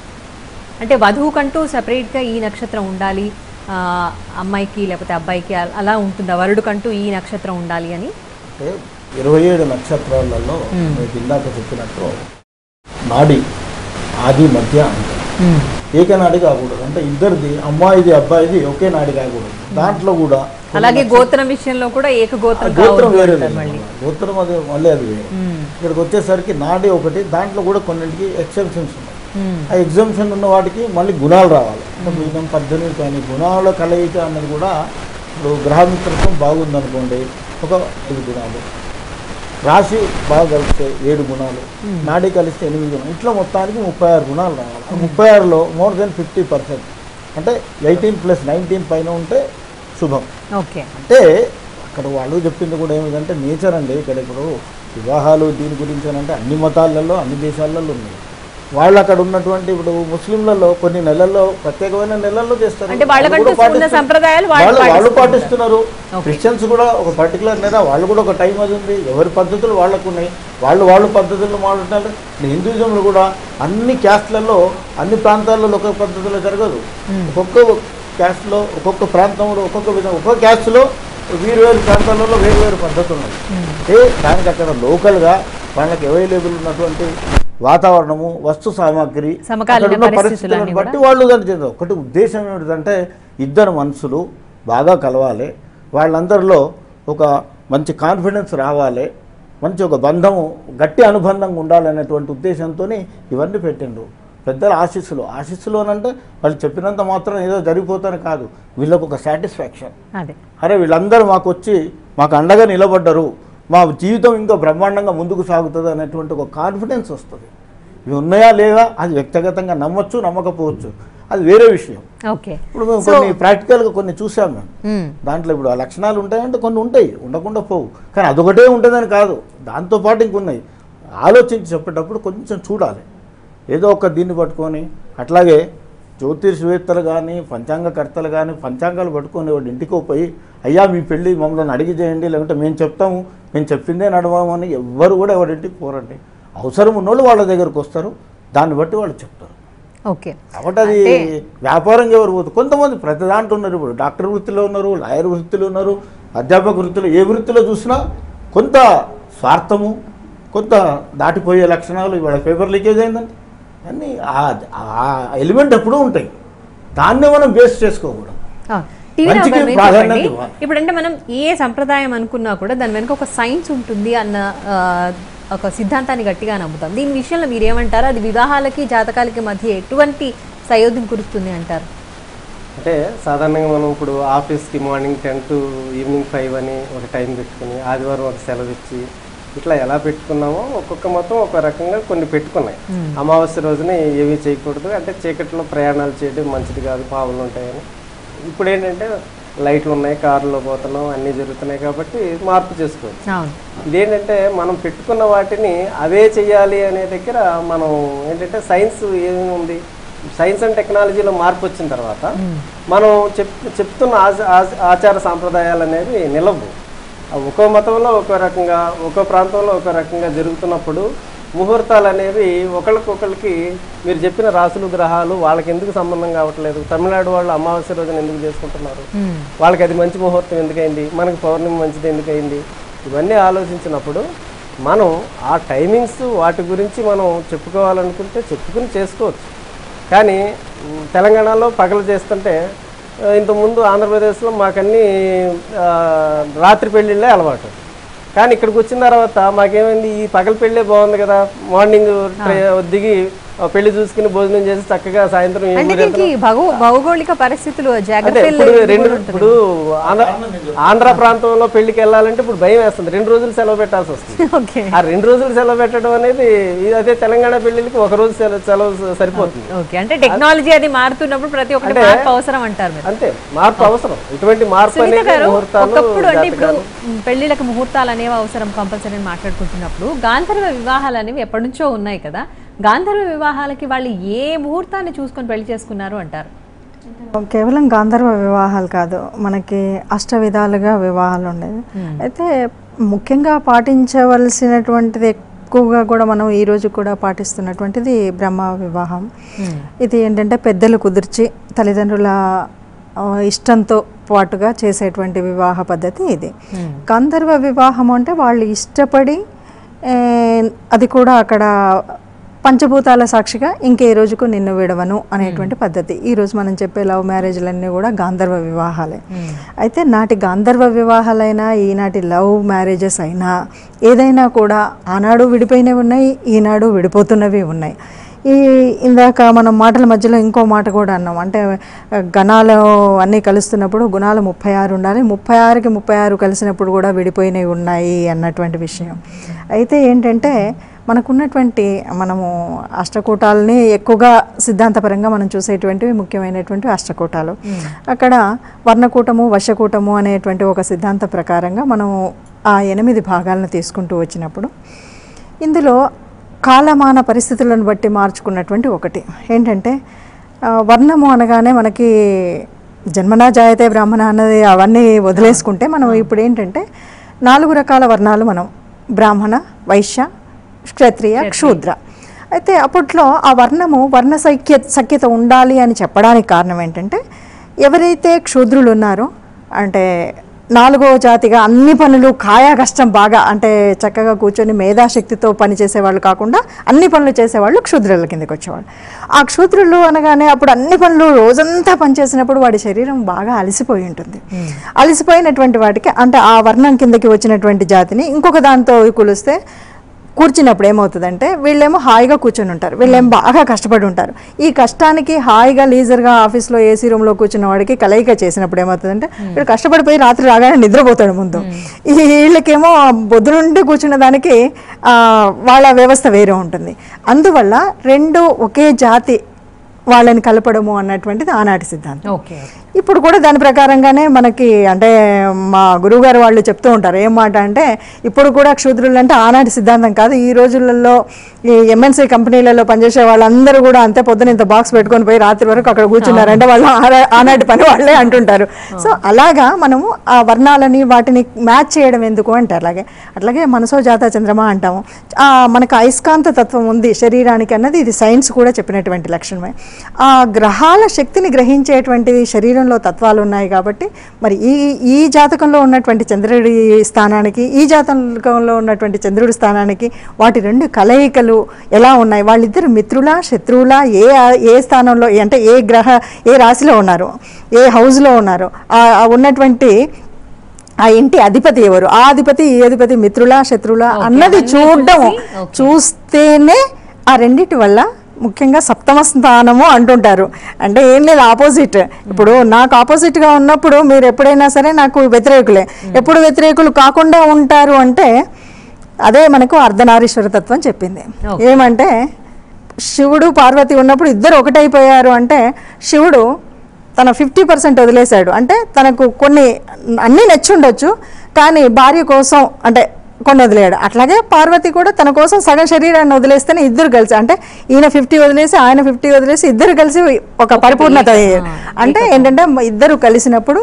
అంటే వధువుకంటూ సపరేట్గా ఈ నక్షత్రం ఉండాలి ఆ, అమ్మాయికి లేకపోతే అబ్బాయికి అ- అలా ఉంటుందా వరుడుకంటూ ఈ నక్షత్రం ఉండాలి అని అంటే ఇరవై ఏడు నక్షత్రాలలో మీకు ఇందాక చెప్పినట్టు నాడి ఆది మధ్య అంతం. ఏకనాడి కాకూడదు అంటే ఇద్దరిది అమ్మాయిది అబ్బాయిది ఒకే నాడి కాకూడదు దాంట్లో కూడా కొన్ని అలాగే నక్ష- గోత్రం విషయంలో కూడా ఏక ఆ గోత్రం గోత్రం కావద్దు వేరే అంటారు మళ్ళీ గోత్రం అది మళ్ళీ అది వేరే ఇక్కడికి వచ్చేసరికి నాడి ఒకటి దాంట్లో కూడా కొన్నింటికి ఎక్సెప్షన్స్ ఉన్నాయి ఆ ఎగ్జామ్షన్ ఉన్న వాటికి మళ్ళీ గుణాలు రావాలి అంటే మిగతా పద్దెనిమిది కానీ గుణాల కలయిక అన్నది కూడా ఇప్పుడు గ్రహమిత్రత్వం బాగుందనుకోండి ఒక ఐదు గుణాలు రాశి బాగా కలిస్తే ఏడు గుణాలు నాడి కలిస్తే ఎనిమిది గుణాలు ఇట్లా మొత్తానికి ముప్పై ఆరు గుణాలు రావాలి ఆ ముప్పై ఆరులో మోర్ దెన్ ఫిఫ్టీ పర్సెంట్ అంటే ఎయిటీన్ ప్లస్ నైన్టీన్ పైన ఉంటే శుభం ఓకే అంటే అక్కడ వాళ్ళు చెప్పింది కూడా ఏమిటంటే నేచర్ అండి ఇక్కడ ఇప్పుడు వివాహాలు దీని గురించి అని అంటే అన్ని మతాలలో అన్ని దేశాలలో ఉన్నాయి వాళ్ళు అక్కడ ఉన్నటువంటి ఇప్పుడు ముస్లింలలో కొన్ని నెలల్లో ప్రత్యేకమైన నెలల్లో చేస్తారు అంటే వాళ్ళకంటూ వాళ్ళు కూడా ఉన్న పాటిస్తు- సంప్రదాయాలు వాళ్ళు వాళ్ళు వాళ్ళు పాటిస్తున్నారు. పాటిస్తున్నారు క్రిస్టియన్స్ కూడా ఒక పర్టికులర్ నెల వాళ్ళు కూడా ఒక టైం అది ఉంది ఎవరి పద్ధతులు వాళ్ళకు ఉన్నాయి వాళ్ళు వాళ్ళు పద్ధతులు మాట్లాడుతున్నారు హిందూయిజంలో కూడా అన్ని క్యాస్ట్లలో అన్ని ప్రాంతాల్లో ఒక పద్ధతిలో జరగదు ఒక్కొక్క క్యాస్ట్లో ఒక్కొక్క ప్రాంతంలో ఒక్కొక్క విధంగా ఒక్కొక్క క్యాస్ట్లో వేరు వేరు ప్రాంతాలలో వేరు వేరు పద్ధతులు ఉన్నాయి అంటే దానికి అక్కడ లోకల్గా వాళ్ళకి అవైలబుల్ ఉన్నటువంటి వాతావరణము వస్తు సామాగ్రి సమకాలీన అక్కడ ఉన్న పరిస్థితులన్నీ పరిస్థితులను బట్టి వాళ్ళు దాన్ని చేద్దాం ఒకటి ఉద్దేశం ఏమిటంటే ఇద్దరు మనుషులు బాగా కలవాలి వాళ్ళందరిలో ఒక మంచి కాన్ఫిడెన్స్ రావాలి మంచి ఒక బంధము గట్టి అనుబంధంగా ఉండాలనేటువంటి ఉద్దేశంతో ఇవన్నీ పెట్టిండ్రు పెద్దల ఆశీస్సులు ఆశీస్సులు అని అంటే వాళ్ళు చెప్పినంత మాత్రం ఏదో జరిగిపోతాను కాదు వీళ్ళకు ఒక సాటిస్ఫాక్షన్ అదే అరే వీళ్ళందరూ మాకు వచ్చి మాకు అండగా నిలబడ్డరు మా జీవితం ఇంకా బ్రహ్మాండంగా ముందుకు సాగుతుంది అనేటువంటి ఒక కాన్ఫిడెన్స్ వస్తుంది ఇవి ఉన్నాయా లేవా అది వ్యక్తిగతంగా నమ్మొచ్చు నమ్మకపోవచ్చు అది వేరే విషయం ఓకే ఇప్పుడు మేము So- కొన్ని ప్రాక్టికల్గా కొన్ని చూసాం మేము మ్మ్. దాంట్లో ఇప్పుడు ఆ లక్షణాలు ఉంటాయంటే కొన్ని ఉంటాయి ఉండకుండా పోవు కానీ అదొకటే ఉంటుందని కాదు దాంతోపాటు ఇంకున్నాయి ఆలోచించి చెప్పేటప్పుడు కొంచెం చూడాలి ఏదో ఒక దీన్ని పట్టుకొని అట్లాగే జ్యోతిర్షవేత్తలు కానీ పంచాంగకర్తలు కానీ పంచాంగాలు పట్టుకొని వాడు ఇంటికి పోయి అయ్యా మీ పెళ్ళి మమ్మల్ని అడిగి చేయండి లేకుంటే మేము చెప్తాము మేము చెప్పిందే నడవమని ఎవ్వరు కూడా ఎవరింటికి పోరండి అవసరం ఉన్నోళ్ళు వాళ్ళ దగ్గరకు వస్తారు దాన్ని బట్టి వాళ్ళు చెప్తారు ఓకే కాబట్టి అది వ్యాపారంగా ఎవరు పోతుంది కొంతమంది ప్రతి దాంట్లో ఉన్నారు ఇప్పుడు డాక్టర్ వృత్తిలో ఉన్నారు లాయర్ వృత్తిలో ఉన్నారు అధ్యాపక వృత్తిలో ఏ వృత్తిలో చూసినా కొంత స్వార్థము కొంత దాటిపోయే లక్షణాలు ఇవాళ పేపర్ లీకేజ్ అయిందండి అన్నీ ఆ ఎలిమెంట్ ఎప్పుడూ ఉంటాయి దాన్నే మనం బేస్ చేసుకోకూడదు ఆ, టీవీ మంచికి రావు గారు మీరు ప్రాధాన్యత చెప్పండి. ఇవ్వాలి. ఇప్పుడంటే మనం ఏ సంప్రదాయం అనుకున్నా కూడా దాని వెనుక ఒక సైన్స్ ఉంటుంది అన్న ఆ, ఒక సిద్ధాంతాన్ని గట్టిగా నమ్ముతాం దీని విషయంలో మీరు ఏమంటారు అది వివాహాలకి జాతకాలకి మధ్య ఎటువంటి సయోధ్యం కురుస్తుంది అంటారు అంటే సాధారణంగా మనం ఇప్పుడు ఆఫీస్కి morning ten to evening five అని ఒక టైం పెట్టుకుని ఆదివారం ఒక సెలవు ఇచ్చి ఇట్లా ఎలా పెట్టుకున్నామో ఒక్కొక్క మొత్తం ఒక రకంగా కొన్ని పెట్టుకున్నాయి అమావాస్య రోజున ఏమీ చేయకూడదు అంటే చీకట్లో ప్రయాణాలు చేయడం మంచిది కాదు పావులు ఉంటాయని ఇప్పుడు ఏంటంటే లైట్లు ఉన్నాయి కారులో పోతున్నాం అన్నీ జరుగుతున్నాయి కాబట్టి మార్పు చేసుకోవచ్చు అవును ఇదేంటంటే మనం పెట్టుకున్న వాటిని అవే చేయాలి అనే దగ్గర మనం ఏంటంటే సైన్స్ ఏమి ఉంది సైన్స్ అండ్ టెక్నాలజీలో మార్పు వచ్చిన తర్వాత మనం చెప్ చెప్తున్న ఆచ- ఆచ- ఆచార సాంప్రదాయాలు అనేవి నిలవు ఆ ఒక్కో మతంలో ఒక్కో రకంగా ఒక్కో ప్రాంతంలో ఒక్కో రకంగా జరుగుతున్నప్పుడు ముహూర్తాలు అనేవి ఒకళ్ళకొకళ్ళకి మీరు చెప్పిన రాసులు గ్రహాలు వాళ్ళకి ఎందుకు సంబంధం కావట్లేదు తమిళనాడు వాళ్ళు అమావాస్య రోజున ఎందుకు చేసుకుంటున్నారు మ్మ్. వాళ్ళకి అది మంచి ముహూర్తం ఎందుకైంది మనకి పౌర్ణమి మంచిది ఎందుకైంది ఇవన్నీ ఆలోచించినప్పుడు మనం ఆ టైమింగ్స్ వాటి గురించి మనం చెప్పుకోవాలనుకుంటే చెప్పుకుని చేసుకోవచ్చు కానీ ఉమ్, తెలంగాణలో పగలు చేస్తుంటే ఆ, ఇంతకుముందు ఆంధ్రప్రదేశ్లో మాకన్నీ ఆ, రాత్రి పెళ్ళిళ్ళే అలవాటు కానీ ఇక్కడికి వచ్చిన తర్వాత మాకేమైంది ఈ పగల పెళ్ళే బాగుంది కదా మార్నింగ్ ట్రై- దిగి ఆ, పెళ్లి చూసుకుని భోజనం చేసి చక్కగా సాయంత్రం ఏ అంటే ఊరేగుతారో- దీనికి భౌ భౌగోళిక పరిస్థితులు అంటే జాగ్రత్తలు ఇప్పుడు ఇది రెండు కూడా ఉంటుంది. ఇప్పుడు ఆంధ్ర ఆంధ్ర ప్రాంతంలో పెళ్లికి వెళ్ళాలంటే ఇప్పుడు భయం వేస్తుంది రెండు రోజులు సెలవు పెట్టాల్సి వస్తుంది ఓకే ఆ రెండు రోజులు సెలవు పెట్టడం అనేది ఇది అదే తెలంగాణ పెళ్లికి ఒక రోజు సెలవు సెలవు సరిపోతుంది ఓకే అంటే టెక్నాలజీ అది మారుతున్నప్పుడు ప్రతి ఒక్కటి అంటే- మార్పు అవసరం అంటారు మీరు అంతే మార్పు అవసరం ఇటువంటి మార్పు సునీత అనేది గారు ముహూర్తాలు ఒకప్పుడు అంటే ఇప్పుడు జాతకాలు మ్, పెళ్లిళ్ళకి ముహూర్తాలు అనేవి అవసరం కంపల్సరీ అని మాట్లాడుకుంటున్నప్పుడు గాంధర్వ వివాహాలు అనేవి ఎప్పటి నుంచో ఉన్నాయి కదా గాంధర్వ వివాహాలకి వాళ్ళు ఏ ముహూర్తాన్ని చూసుకొని పెళ్లి చేసుకున్నారు అంటారు కేవలం గాంధర్వ వివాహాలు కాదు మనకి అష్ట విధాలుగా వివాహాలు ఉండేవి అయితే ముఖ్యంగా పాటించవలసినటువంటిది ఎక్కువగా కూడా మనం ఈ రోజు కూడా పాటిస్తున్నటువంటిది బ్రహ్మ వివాహం ఇది ఏంటంటే పెద్దలు కుదిర్చి తల్లిదండ్రుల ఆ, ఇష్టంతో పాటుగా చేసేటువంటి వివాహ పద్ధతి ఇది గాంధర్వ వివాహం అంటే వాళ్ళు ఇష్టపడి ఏ, అది కూడా అక్కడ పంచభూతాల సాక్షిగా ఇంకే రోజుకు నిన్ను విడవను అనేటువంటి పద్ధతి ఈ రోజు మనం చెప్పే లవ్ మ్యారేజ్లన్నీ కూడా గాంధర్వ వివాహాలే అయితే నాటి గాంధర్వ వివాహాలైనా ఈనాటి లవ్ మ్యారేజెస్ అయినా ఏదైనా కూడా ఆనాడు విడిపోయినవి ఉన్నాయి ఈనాడు విడిపోతున్నవి ఉన్నాయి ఈ ఇందాక మనం మాటల మధ్యలో ఇంకో మాట కూడా అన్నాం అంటే ఆ, గణాలు అన్నీ కలుస్తున్నప్పుడు గుణాలు ముప్పై ఆరు ఉండాలి ముప్పై ఆరుకి ముప్పై ఆరు కలిసినప్పుడు కూడా విడిపోయినవి ఉన్నాయి అన్నటువంటి విషయం అయితే ఏంటంటే మనకున్నటువంటి మనము అష్టకూటాలని ఎక్కువగా సిద్ధాంతపరంగా మనం చూసేటువంటివి ముఖ్యమైనటువంటి అష్టకూటాలు అక్కడ వర్ణకూటము వశకూటము అనేటువంటి ఒక సిద్ధాంత ప్రకారంగా మనం ఆ ఎనిమిది భాగాలను తీసుకుంటూ వచ్చినప్పుడు ఇందులో కాలమాన పరిస్థితులను బట్టి మార్చుకున్నటువంటి ఒకటి ఏంటంటే ఆ, వర్ణము అనగానే మనకి జన్మనా జాయతే బ్రాహ్మణ అన్నది అవన్నీ వదిలేసుకుంటే మనం ఇప్పుడు ఏంటంటే నాలుగు రకాల వర్ణాలు మనం బ్రాహ్మణ వైశ్య క్షత్రియ క్షూద్ర అయితే అప్పట్లో ఆ వర్ణము వర్ణ సఖ్య సఖ్యత ఉండాలి అని చెప్పడానికి కారణం ఏంటంటే ఎవరైతే క్షూద్రులు ఉన్నారో అంటే నాలుగో జాతిగా అన్ని పనులు కాయా కష్టం బాగా అంటే చక్కగా కూర్చొని మేధాశక్తితో పనిచేసే వాళ్ళు కాకుండా అన్ని పనులు చేసేవాళ్ళు క్షుద్రుల కిందకి వచ్చేవాళ్ళు ఆ క్షుద్రులు అనగానే అప్పుడు అన్ని పనులు రోజంతా పనిచేసినప్పుడు వాడి శరీరం బాగా అలసిపోయి ఉంటుంది అలసిపోయినటువంటి వాటికి అంటే ఆ వర్ణం కిందకి వచ్చినటువంటి జాతిని ఇంకొక దాంతో కొలిస్తే కూర్చున్నప్పుడు ఏమవుతుందంటే వీళ్ళేమో హాయిగా కూర్చొని ఉంటారు వీళ్ళేమో బాగా కష్టపడి ఉంటారు ఈ కష్టానికి హాయిగా లీజర్గా ఆఫీస్లో ఏసీ రూమ్లో కూర్చున్న వాడికి కలయిక చేసినప్పుడు ఏమవుతుందంటే వీడు కష్టపడిపోయి రాత్రి రాగానే నిద్రపోతాడు ముందు ఈ వీళ్ళకేమో బొద్దు నుండి కూర్చున్న దానికి ఆ, వాళ్ళ వ్యవస్థ వేరే ఉంటుంది అందువల్ల రెండు ఒకే జాతి వాళ్ళని కలపడము అన్నటువంటిది ఆనాటి సిద్ధాంతం ఓకే ఇప్పుడు కూడా దాని ప్రకారంగానే మనకి అంటే మా గురువుగారు వాళ్ళు చెప్తూ ఉంటారు ఏం మాట అంటే ఇప్పుడు కూడా క్షూద్రులు అంటే ఆనాటి సిద్ధాంతం కాదు ఈ రోజులలో ఈ ఎంఎన్సీ కంపెనీలలో పనిచేసే వాళ్ళందరూ కూడా అంతే పొద్దున ఇంత బాక్స్ పెట్టుకొని పోయి రాత్రి వరకు అక్కడ కూర్చున్నారంటే వాళ్ళు ఆనా- ఆనాటి పని వాళ్ళే అంటుంటారు సో అలాగా మనము ఆ వర్ణాలని వాటిని మ్యాచ్ చేయడం ఎందుకు అంటే అలాగే అట్లాగే మనసో జాత చంద్రమ అంటాము ఆ మనకు అయస్కాంత తత్వం ఉంది శరీరానికి అన్నది ఇది సైన్స్ కూడా చెప్పినటువంటి లక్షణమే ఆ గ్రహాల శక్తిని గ్రహించేటువంటివి శరీరంలో తత్వాలు ఉన్నాయి కాబట్టి మరి ఈ ఈ జాతకంలో ఉన్నటువంటి చంద్రుడి స్థానానికి ఈ జాతకంలో ఉన్నటువంటి చంద్రుడి స్థానానికి వాటి రెండు కలయికలు ఎలా ఉన్నాయి వాళ్ళిద్దరు మిత్రులా శత్రువులా ఏ ఏ స్థానంలో అంటే ఏ గ్రహ ఏ రాశిలో ఉన్నారు ఏ హౌస్లో ఉన్నారు ఆ ఆ ఉన్నటువంటి ఆ ఇంటి అధిపతి ఎవరు ఆ అధిపతి ఈ అధిపతి మిత్రులా శత్రువులా అన్నది చూడడం చూస్తేనే ఆ రెండిటి వల్ల ముఖ్యంగా సప్తమ స్థానము అంటుంటారు అంటే ఏం లేదు ఆపోజిట్ ఇప్పుడు నాకు ఆపోజిట్గా ఉన్నప్పుడు మీరు ఎప్పుడైనా సరే నాకు వ్యతిరేకులే ఎప్పుడు వ్యతిరేకులు కాకుండా ఉంటారు అంటే అదే మనకు అర్ధనారీశ్వర తత్వం చెప్పింది ఏమంటే శివుడు పార్వతి ఉన్నప్పుడు ఇద్దరు ఒకటైపోయారు అంటే శివుడు తన ఫిఫ్టీ పర్సెంట్ వదిలేశాడు అంటే తనకు కొన్ని అన్నీ నచ్చి ఉండొచ్చు కానీ భార్య కోసం అంటే కొన్ని వదిలేడు అట్లాగే పార్వతి కూడా తన కోసం సగం శరీరాన్ని వదిలేస్తేనే ఇద్దరు కలిసి అంటే ఈయన ఫిఫ్టీ వదిలేసి ఆయన ఫిఫ్టీ వదిలేసి ఇద్దరు కలిసి ఒక పరిపూర్ణత అయ్యారు అంటే ఏంటంటే ఇద్దరు కలిసినప్పుడు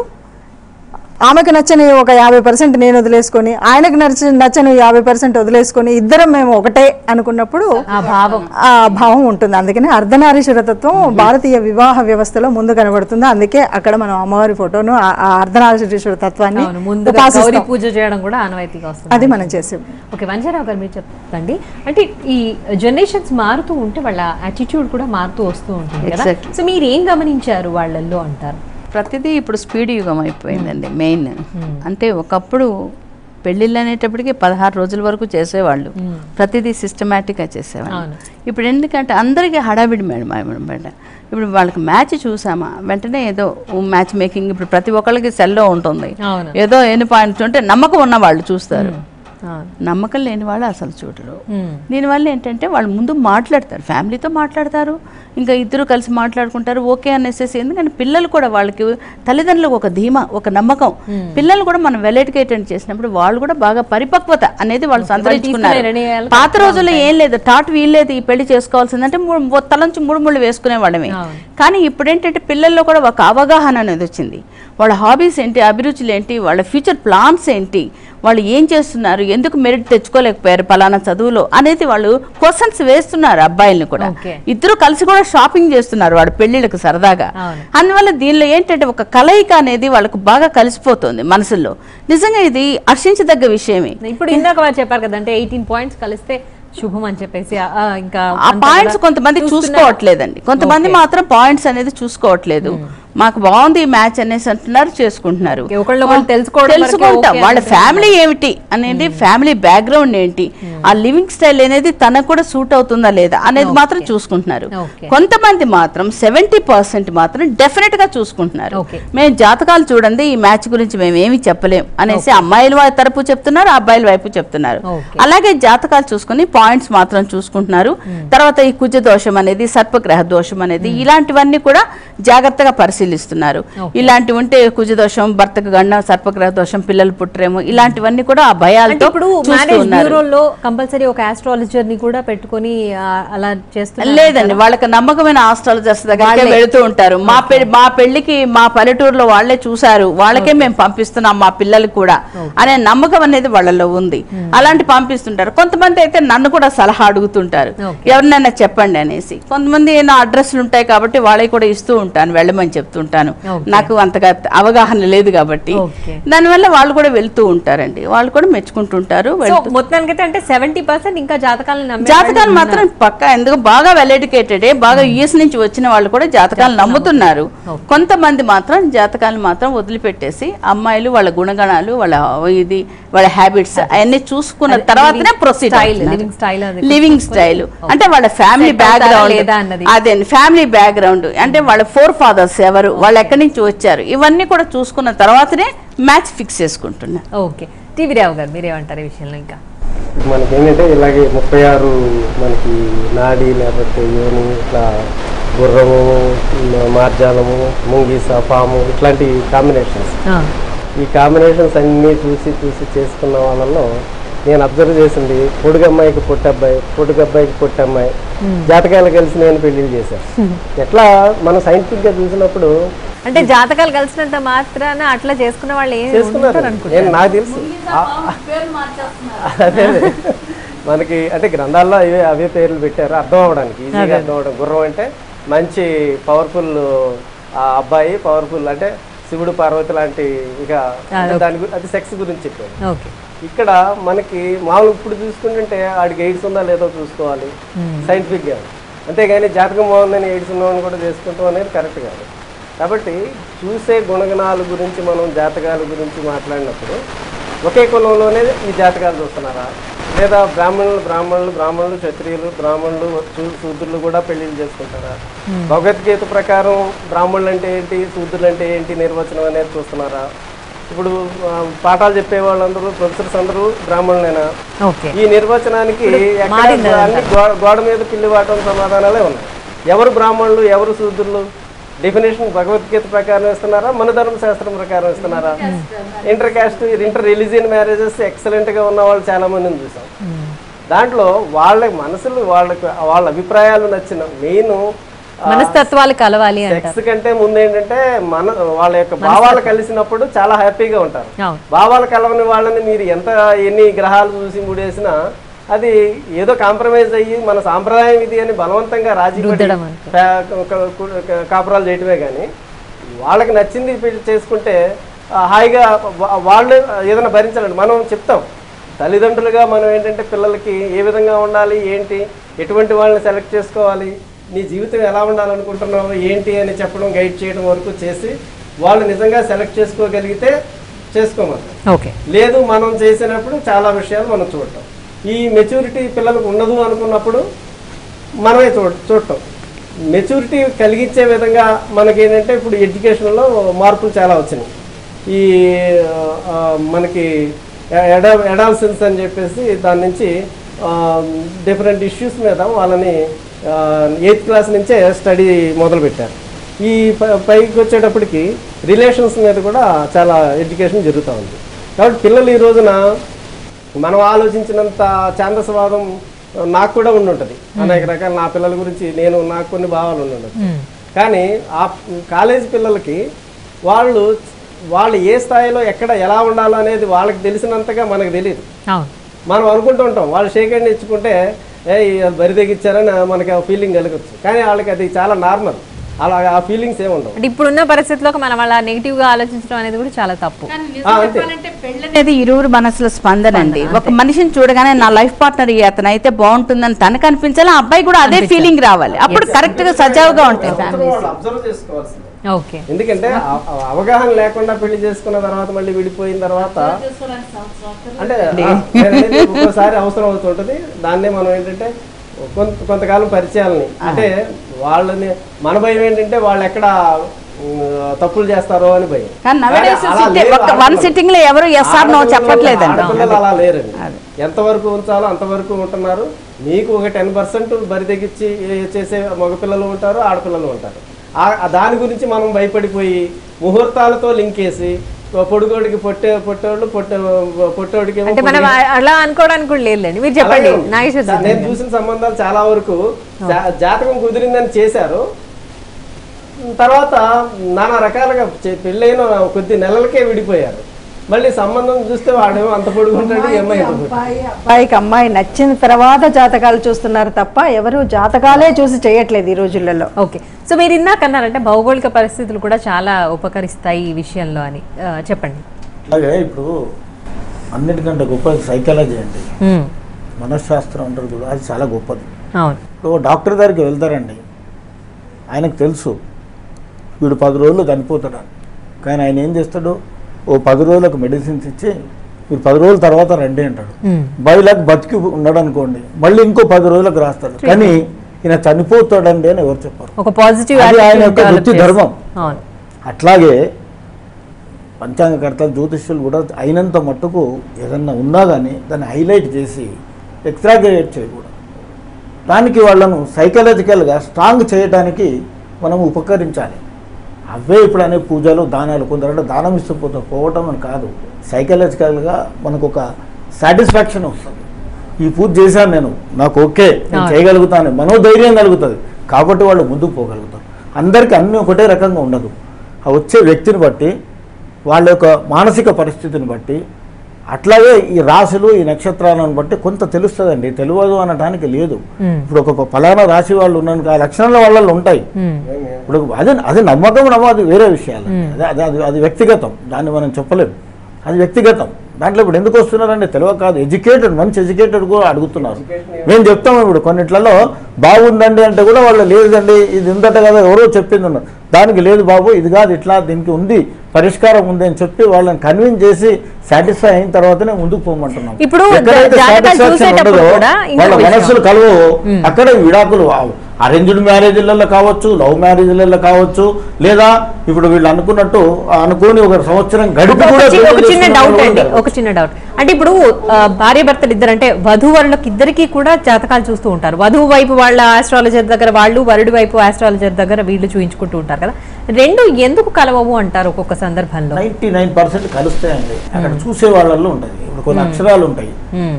ఆమెకు నచ్చని ఒక యాభై పర్సెంట్ నేను వదిలేసుకొని ఆయనకు నచ్చని నచ్చని యాభై పర్సెంట్ వదిలేసుకొని ఇద్దరం మేము ఒకటే అనుకున్నప్పుడు ఆ భావం ఆ భావం ఉంటుంది అందుకని అర్ధనారీశ్వర తత్వం భారతీయ వివాహ వ్యవస్థలో ముందు కనబడుతుంది అందుకే అక్కడ మనం అమ్మవారి ఫోటోను ఆ- ఆ అర్ధనారీశ్వర తత్వాన్ని అవును ముందుగా ఉపాసిస్తాం. గౌరీ పూజ చేయడం కూడా ఆనవాయితీగా వస్తుంది అది మనం చేసే ఓకే వంజరావు గారు మీరు చెప్పండి అంటే ఈ జనరేషన్స్ మారుతూ ఉంటే వాళ్ళ యాటిట్యూడ్ కూడా మారుతూ వస్తూ ఉంటుంది కదా Exactly. సో మీరు ఏం గమనించారు వాళ్ళల్లో అంటారు ప్రతిదీ ఇప్పుడు స్పీడ్ యుగం అయిపోయిందండి మెయిన్ అంటే ఒకప్పుడు పెళ్ళిళ్ళు అనేటప్పటికి పదహారు రోజుల వరకు చేసేవాళ్ళు ప్రతిదీ సిస్టమేటిక్గా చేసేవాళ్ళు అవును. ఇప్పుడు ఎందుకంటే అందరికీ హడావిడి మేడం మేడం ఇప్పుడు వాళ్ళకి మ్యాచ్ చూసామా వెంటనే ఏదో మ్యాచ్ మేకింగ్ ఇప్పుడు ప్రతి ఒక్కళ్ళకి సెల్లో ఉంటుంది అవును. ఏదో ఎన్ని పాయింట్స్ ఉంటే నమ్మకం ఉన్న వాళ్ళు చూస్తారు అవును. నమ్మకం లేని వాళ్ళు అసలు చూడరు మ్మ్. దీనివల్ల ఏంటంటే వాళ్ళు ముందు మాట్లాడతారు ఫ్యామిలీతో మాట్లాడతారు ఇంకా ఇద్దరు కలిసి మాట్లాడుకుంటారు ఓకే అనేసేసి ఎందుకంటే పిల్లలు కూడా వాళ్ళకి తల్లిదండ్రులకు ఒక ధీమా ఒక నమ్మకం పిల్లలు కూడా మనం వెల్ ఎడ్యుకేటెడ్ చేసినప్పుడు వాళ్ళు కూడా బాగా పరిపక్వత అనేది వాళ్ళు సంతరించుకున్నారు తీసుకునే నిర్ణయాలు పాత రోజుల్లో ఏం లేదు టాట్ వీల్లేదు ఈ పెళ్లి చేసుకోవాల్సిందంటే మూడు తలంచి మూడు ముళ్ళు వేసుకునే వాళ్ళమే అవును. కానీ ఇప్పుడు ఏంటంటే పిల్లల్లో కూడా ఒక అవగాహన అనేది వచ్చింది వాళ్ళ హాబీస్ ఏంటి అభిరుచులు ఏంటి వాళ్ళ ఫ్యూచర్ ప్లాన్స్ ఏంటి వాళ్ళు ఏం చేస్తున్నారు ఎందుకు మెరిట్ తెచ్చుకోలేకపోయారు పలానా చదువులో అనేది వాళ్ళు క్వశ్చన్స్ వేస్తున్నారు అబ్బాయిల్ని కూడా Okay. ఇద్దరు కలిసి కూడా షాపింగ్ చేస్తున్నారు వాడు పెళ్లిళ్ళకి సరదాగా అవును. అందువల్ల దీనిలో ఏంటంటే ఒక కలయిక అనేది వాళ్ళకు బాగా కలిసిపోతుంది మనసుల్లో నిజంగా ఇది హర్షించదగ్గ విషయమే ఇప్పుడు ఇందాక వారు చెప్పారు కదా అంటే ఎయిటీన్ పాయింట్స్ కలిస్తే శుభం అని చెప్పేసి ఆ, ఇంకా ఆ అంతా పాయింట్స్ కూడా కొంతమంది చూస్తున్నారు. చూసుకోవట్లేదండి కొంతమంది Okay. మాత్రం పాయింట్స్ అనేది చూసుకోవట్లేదు మాకు బాగుంది ఈ మ్యాచ్ అనేసి అంటున్నారు చేసుకుంటున్నారు ఓకే, ఒకళ్ళనొకళ్ళు తెలుసుకోవడం వరకే తెలుసుకుంటాం ఓకే వాళ్ళ అనుకుంటున్నారు. ఫ్యామిలీ ఏమిటి అనేది ఫ్యామిలీ బ్యాక్గ్రౌండ్ ఏంటి ఆ లివింగ్ స్టైల్ అనేది తనకు కూడా సూట్ అవుతుందా లేదా అనేది మాత్రం చూసుకుంటున్నారు ఓకే. కొంతమంది మాత్రం సెవెంటీ పర్సెంట్ మాత్రం డెఫినెట్ గా చూసుకుంటున్నారు ఓకే. మేము జాతకాలు చూడండి ఈ మ్యాచ్ గురించి మేము ఏమి చెప్పలేం అనేసి అమ్మాయిల వా- తరపు చెప్తున్నారు అబ్బాయిల వైపు చెప్తున్నారు ఓకే. అలాగే జాతకాలు చూసుకుని పాయింట్స్ మాత్రం చూసుకుంటున్నారు తర్వాత ఈ కుజ దోషం అనేది సర్పగ్రహ దోషం అనేది ఇలాంటివన్నీ కూడా జాగ్రత్తగా పరిశీలిస్తున్నారు ఓకే. ఇలాంటివి ఉంటే కుజ దోషం భర్తకు గండం సర్పగ్రహ దోషం పిల్లలు పుట్టరేమో ఇలాంటివన్నీ కూడా ఆ అంటే భయాలతో ఇప్పుడు చూస్తూ మ్యారేజ్ ఉన్నారు బ్యూరోలో కంపల్సరీ ఒక ఆస్ట్రాలజర్ ని కూడా పెట్టుకొని ఆ, అలా చేస్తున్నారు లేదండి వాళ్ళకి నమ్మకమైన ఆస్ట్రాలజర్స్ దగ్గరికి వాళ్ళే. వెళుతూ ఉంటారు మా పెళ్లి మా పెళ్లికి మా పల్లెటూరులో వాళ్ళే చూశారు వాళ్ళకే మేము పంపిస్తున్నాం మా పిల్లలకి కూడా అనే నమ్మకం అనేది వాళ్ళలో ఉంది అలాంటి పంపిస్తుంటారు కొంతమంది అయితే నన్ను కూడా సలహా అడుగుతుంటారు Okay. ఎవరినైనా చెప్పండి అనేసి కొంతమంది నా అడ్రస్లు ఉంటాయి కాబట్టి వాళ్ళకి కూడా ఇస్తూ ఉంటాను వెళ్ళమని చెప్తుంటాను Okay. నాకు అంతగా అవగాహన లేదు కాబట్టి Okay. దానివల్ల వాళ్ళు కూడా వెళ్తూ ఉంటారండి వాళ్ళు కూడా మెచ్చుకుంటుంటారు సో వెళ్తూ మొత్తానికైతే అంటే సెవెంటీ పర్సెంట్ ఇంకా జాతకాలను నమ్మే జాతకాలు వాళ్ళు మాత్రం ఉన్నారు. పక్కా ఎందుకు బాగా వెల్ ఎడ్యుకేటెడ్ బాగా యుఎస్ నుంచి వచ్చిన వాళ్ళు కూడా జాతకాలు నమ్ముతున్నారు Okay. కొంతమంది మాత్రం జాతకాలు మాత్రం వదిలిపెట్టేసి అమ్మాయిలు వాళ్ళ గుణగణాలు వాళ్ళ ఇది వాళ్ళ హ్యాబిట్స్ అవన్నీ చూసుకున్న అదే, తర్వాతనే living proceed style, living style అది లివింగ్ చూసుకొని, స్టైల్ okay. అంటే వాళ్ళ ఫ్యామిలీ Set అవుతారా బ్యాక్గ్రౌండ్ లేదా అన్నది. అదే ఫ్యామిలీ బ్యాక్గ్రౌండ్ అంటే వాళ్ళ ఫోర్ ఫాదర్స్ ఎవరు వాళ్ళు ఎక్కడి నుంచి వచ్చారు ఇవన్నీ కూడా చూసుకున్న తర్వాతనే మ్యాచ్ ఫిక్స్ చేసుకుంటున్నారు ఓకే టీవీ రావు గారు మీరేమంటారు ఈ విషయంలో ఇంకా మనకి ఏంటంటే ఇలాగే ముప్పై ఆరు మనకి నాడి లేకపోతే యోని ఇట్లా గుర్రము మ- మార్జాలము ముంగీస పాము ఇట్లాంటి కాంబినేషన్స్ ఆ, ఈ కాంబినేషన్స్ అన్నీ చూసి చూసి చేసుకున్న వాళ్ళలో నేను అబ్జర్వ్ చేసింది పొడుగమ్మాయికి పొట్టబ్బాయి పొడుగబ్బాయికి పొట్టమ్మాయి జాతకాలు కలిసి నేను పెళ్లిళ్ళు చేశాను ఎట్లా మనం సైంటిఫిక్గా చూసినప్పుడు అంటే జాతకాలు కలిసినంత మాత్రాన అట్లా చేసుకున్న వాళ్ళు ఏం చేసుకున్నారు ఉంటారు నేను అనుకుంటారు నాకు తెలుసు ఆ- అదే అదే. మనకి అంటే గ్రంథాల్లో అవే అవే పేర్లు పెట్టారు అర్థం అవడానికి ఈజీగా అర్థం అవడం గుర్రం అంటే మంచి పవర్ఫుల్ అబ్బాయి పవర్ఫుల్ అంటే శివుడు పార్వతి లాంటి ఇక అంటే దాని గురి అది సెక్స్ గురించి చెప్పారు ఓకే ఇక్కడ మనకి మామూలు ఇప్పుడు చూసుకుంటుంటే ఆడికి ఎయిడ్స్ ఉందా లేదో చూసుకోవాలి సైంటిఫిక్గా అంతేగాని జాతకం బాగుందని ఎయిడ్స్ ఉన్నవాడిని కూడా చేసుకుంటాం అనేది కరెక్ట్ కాదు కాబట్టి చూసే గుణగణాల గురించి మనం జాతకాల గురించి మాట్లాడినప్పుడు ఒకే కులంలోనే ఈ జాతకాలు చూస్తున్నారా లేదా బ్రాహ్మణులు బ్రాహ్మణులు బ్రాహ్మణులు క్షత్రియులు బ్రాహ్మణులు చూ- శూద్రులు కూడా పెళ్లిళ్ళు చేసుకుంటారా భగవద్గీత ప్రకారం బ్రాహ్మణులు అంటే ఏంటి శూద్రులు అంటే ఏంటి నిర్వచనం అనేది చూస్తున్నారా ఇప్పుడు ఆ, పాఠాలు చెప్పే వాళ్ళందరూ ప్రొఫెసర్స్ అందరూ బ్రాహ్మణులేనా ఓకే ఈ నిర్వచనానికి ఎక్కడ మారింది అదంతా. అన్ని గో- గోడ మీద పిల్లి వాటం సమాధానాలే ఉన్నాయి ఎవరు బ్రాహ్మణులు ఎవరు శూద్రులు డెఫినేషన్ భగవద్గీత ప్రకారం ఇస్తున్నారా మన ధర్మశాస్త్రం ప్రకారం ఇస్తున్నారా inter caste inter religion marriages excellent గా ఉన్న వాళ్ళు చాలా మందిని చూసాం దాంట్లో వాళ్ళ మనసులు వాళ్ళకి వాళ్ళ అభిప్రాయాలు నచ్చిన మెయిన్ మనస్తత్వాలు కలవాలి అంటారు సెక్స్ కంటే ముందు ఏంటంటే మన వాళ్ళ యొక్క భావాలు కలిసినప్పుడు చాలా హ్యాపీగా ఉంటారు అవును భావాలు కలవని వాళ్ళని మీరు ఎంత ఎన్ని గ్రహాలు చూసి ముడేసినా అది ఏదో కాంప్రమైజ్ అయ్యి మన సాంప్రదాయం ఇది అని బలవంతంగా రాజీ పడి రుద్దడం అంతే. పా- క- క- క- కాపురాలు చేయటమే కానీ వాళ్ళకి నచ్చింది పెళ్లి చేసుకుంటే ఆ, హాయిగా వా- వాళ్ళు ఏదైనా భరించాలండి మనం చెప్తాం తల్లిదండ్రులుగా మనం ఏంటంటే పిల్లలకి ఏ విధంగా ఉండాలి ఏంటి ఎటువంటి వాళ్ళని సెలెక్ట్ చేసుకోవాలి నీ జీవితం ఎలా ఉండాలనుకుంటున్నావు ఏంటి అని చెప్పడం గైడ్ చేయడం వరకు చేసి వాళ్ళు నిజంగా సెలెక్ట్ చేసుకోగలిగితే చేసుకోమని ఓకే లేదు మనం చేసినప్పుడు చాలా విషయాలు మనం చూడటం ఈ మెచ్యూరిటీ పిల్లలకు ఉండదు అనుకున్నప్పుడు మనమే చూడ చూడటం మెచ్యూరిటీ కలిగించే విధంగా మనకి ఏంటంటే ఇప్పుడు ఎడ్యుకేషన్లో మార్పులు చాలా వచ్చినాయి ఈ ఆ, మనకి ఎడా ఎడాల్సెన్స్ అని చెప్పేసి దాని నుంచి డిఫరెంట్ ఇష్యూస్ మీద వాళ్ళని ఎయిత్ క్లాస్ నుంచే స్టడీ మొదలుపెట్టారు ఈ ప- పైకి వచ్చేటప్పటికి రిలేషన్స్ మీద కూడా చాలా ఎడ్యుకేషన్ జరుగుతూ ఉంది కాబట్టి పిల్లలు ఈ రోజున మనం ఆలోచించినంత ఛాందసవాదం నాకు కూడా ఉండి ఉంటుంది అనేక రకాల నా పిల్లల గురించి నేను నాకు కొన్ని భావాలు ఉండి ఉండొచ్చు. కానీ ఆ కాలేజీ పిల్లలకి వాళ్ళు వాళ్ళు ఏ స్థాయిలో ఎక్కడ ఎలా ఉండాలో అనేది వాళ్ళకి తెలిసినంతగా మనకు తెలియదు అవును మనం అనుకుంటూ ఉంటాం వాళ్ళు షేక్ హ్యాండ్ ఇచ్చుకుంటే ఏ ఇది బరి తెగిచ్చారని మనకి ఆ ఫీలింగ్ కలగచ్చు కానీ వాళ్ళకి అది చాలా నార్మల్ అలా ఆ ఫీలింగ్స్ ఏమి ఉండవు అంటే ఇప్పుడున్న పరిస్థితిలోకి మనం అలా నెగిటివ్ గా ఆలోచించడం అనేది కూడా చాలా తప్పు ఆ, అంతే అనేది ఇరువురు మనసుల స్పందన అండి ఒక మనిషిని చూడగానే నా లైఫ్ పార్ట్నర్ ఈ అతను అయితే బాగుంటుందని తనకు అనిపించాలి ఆ అబ్బాయి కూడా అదే ఫీలింగ్ రావాలి అప్పుడు కరెక్ట్ గా సజావుగా ఉంటాయి ఫ్యామిలీస్ అబ్జర్వ్ చేసుకోవాల్సింది ఓకే ఎందుకంటే అ- అ- అవగాహన లేకుండా పెళ్లి చేసుకున్న తర్వాత మళ్ళీ విడిపోయిన తర్వాత అంటే ఆ, నేను అనేది ఒక్కోసారి అవసరం అవుతుంటది దాన్నే మనం ఏంటంటే కొంత కొంతకాలం పరిచయాలని అంటే వాళ్ళని మన భయం ఏంటంటే వాళ్ళు ఎక్కడ ఉమ్, తప్పులు చేస్తారో అని భయం కానీ nowadays కానీ అలా sit- లేరు ఒక- one ఆడపిల్లలు. sitting లో ఎవరు yes or no ఆడపిల్లలు- చెప్పట్లేదండి. ఆడపిల్లలు అలా లేరండి ఎంతవరకు ఉంచాలో అంతవరకు ఉంటున్నారు మీకు ఒక టెన్ పర్సెంట్ బరి తెగించి చేసే మగపిల్లలు ఉంటారు ఆడపిల్లలు ఉంటారు ఆ- ఆ దాని గురించి మనం భయపడిపోయి ముహూర్తాలతో లింక్ వేసి పొడుగోడికి పొట్టే పొట్టోళ్ళు పొట్ట పొట్టోడికి ఏమో అంటే మనం పొడుగు- అలా అనుకోవడానికి కూడా లేదులేండి మీరు చెప్పండి అలాగే ఉంది. నాగేశ్వర్ చా- నేను చూసిన సంబంధాలు చాలా వరకు జా- జాతకం కుదిరిందని చేశారు తర్వాత నానా రకాలుగా చే- పెళ్ళైన కొద్ది నెలలకే విడిపోయారు మళ్ళీ సంబంధం చూస్తే వాడేమో అంత పొడుగుంటాడు ఈ అమ్మాయి ఇంత పొడుగు. అబ్బాయికి అమ్మాయి నచ్చిన తర్వాత జాతకాలు చూస్తున్నారు తప్ప ఎవరు జాతకాలే చూసి చేయట్లేదు ఈ రోజులలో ఓకే సో మీరు ఇందాక అన్నారంటే భౌగోళిక పరిస్థితులు కూడా చాలా ఉపకరిస్తాయి ఈ విషయంలో అని ఆ, చెప్పండి అలాగే ఇప్పుడు అన్నిటికంటే గొప్పది సైకాలజీ అండి మనశ్శాస్త్రం అంటారు చూడు అది చాలా గొప్పది అవును ఇప్పుడు ఓ డాక్టర్ దగ్గరికి వెళ్తారండి ఆయనకు తెలుసు వీడు పది రోజులు చనిపోతాడని కానీ ఆయన ఏం చేస్తాడు ఓ పది రోజులకు మెడిసిన్స్ ఇచ్చి మీరు పది రోజుల తర్వాత రండి అంటాడు బయలకు బతికి ఉన్నాడు అనుకోండి మళ్ళీ ఇంకో పది రోజులకు రాస్తాడు కానీ ఈయన చనిపోతాడండి అని ఎవరు చెప్పారు ఒక పాజిటివ్ అది ఆయన యొక్క వృత్తి ధర్మం అవును అట్లాగే పంచాంగకర్తలు జ్యోతిష్యులు కూడా అయినంత మట్టుకు ఏదన్నా ఉన్నా కానీ దాన్ని హైలైట్ చేసి ఎక్స్ట్రాగ్రేట్ చేయకూడదు దానికి వాళ్ళను సైకలాజికల్గా స్ట్రాంగ్ చేయడానికి మనం ఉపకరించాలి అవే ఇప్పుడు అనే పూజలు దానాలు కొందరంటే దానం ఇస్తూ పోతా పోవటం అని కాదు సైకలాజికల్గా మనకు ఒక సాటిస్ఫాక్షన్ వస్తుంది ఈ పూజ చేశాను నేను నాకు ఓకే నేను అవును. చేయగలుగుతాను మనోధైర్యం కలుగుతుంది కాబట్టి వాళ్ళు ముందుకు పోగలుగుతారు అందరికీ అన్నీ ఒకటే రకంగా ఉండదు ఆ వచ్చే వ్యక్తిని బట్టి వాళ్ళ యొక్క మానసిక పరిస్థితిని బట్టి అట్లాగే ఈ రాశులు ఈ నక్షత్రాలను బట్టి కొంత తెలుస్తుందండి తెలియదు అనడానికి లేదు మ్మ్. ఇప్పుడు ఒక ఫలానా రాశి వాళ్ళు ఉన్నాను ఆ లక్షణాల వాళ్ళలో ఉంటాయి మ్మ్. ఇప్పుడు అది అది నమ్మకం నమ్మది వేరే విషయాలు అది అది అది అది వ్యక్తిగతం దాన్ని మనం చెప్పలేము అది వ్యక్తిగతం దాంట్లో ఇప్పుడు ఎందుకు వస్తున్నారంటే తెలియక కాదు ఎడ్యుకేటెడ్ మంచి ఎడ్యుకేటెడ్ కూడా అడుగుతున్నారు మేము చెప్తాము ఇప్పుడు కొన్నిట్లలో బాగుందండి అంటే కూడా వాళ్ళు లేదండి ఇది ఉందట కదా ఎవరో చెప్పింది ఉన్నారు దానికి లేదు బాబు ఇది కాదు ఇట్లా దీనికి ఉంది పరిష్కారం ఉంది అని చెప్పి వాళ్ళని కన్విన్స్ చేసి సాటిస్ఫై అయిన తర్వాతనే ముందుకు పోమంటున్నాం ఇప్పుడు ఎక్కడైతే జాతకాలు satisfaction చూసేటప్పుడు ఉండదో, కూడా ఇంకో వాళ్ళ విషయం. మనస్సులు కలవు అక్కడ విడాకులు అరేంజ్డ్ మ్యారేజ్లలో కావచ్చు లవ్ మ్యారేజ్లలో కావచ్చు లేదా ఇప్పుడు వీళ్ళు అనుకున్నట్టు ఆ అనుకోని ఒక సంవత్సరం గడిపి ఒక కూడా చిన్న- ఒక పెళ్లి చిన్న చేసుకున్న డౌట్ వాళ్ళు అండి ఉంటారు. ఒక చిన్న డౌట్ అంటే ఇప్పుడు ఆ, భార్యాభర్తలు ఇద్దరు అంటే వధూవరులకు ఇద్దరికి కూడా జాతకాలు చూస్తూ ఉంటారు వధువు వైపు వాళ్ళ ఆస్ట్రాలజర్ దగ్గర వాళ్ళు వరుడి వైపు ఆస్ట్రాలజర్ దగ్గర వీళ్ళు చూయించుకుంటూ ఉంటారు కదా రెండు ఎందుకు కలవవు అంటారు ఒక్కొక్క సందర్భంలో నైన్టీ నైన్ పర్సెంట్ కలుస్తాయండి అక్కడ చూసే వాళ్ళల్లో ఉంటుంది ఇప్పుడు కొన్ని అక్షరాలు ఉంటాయి మ్మ్.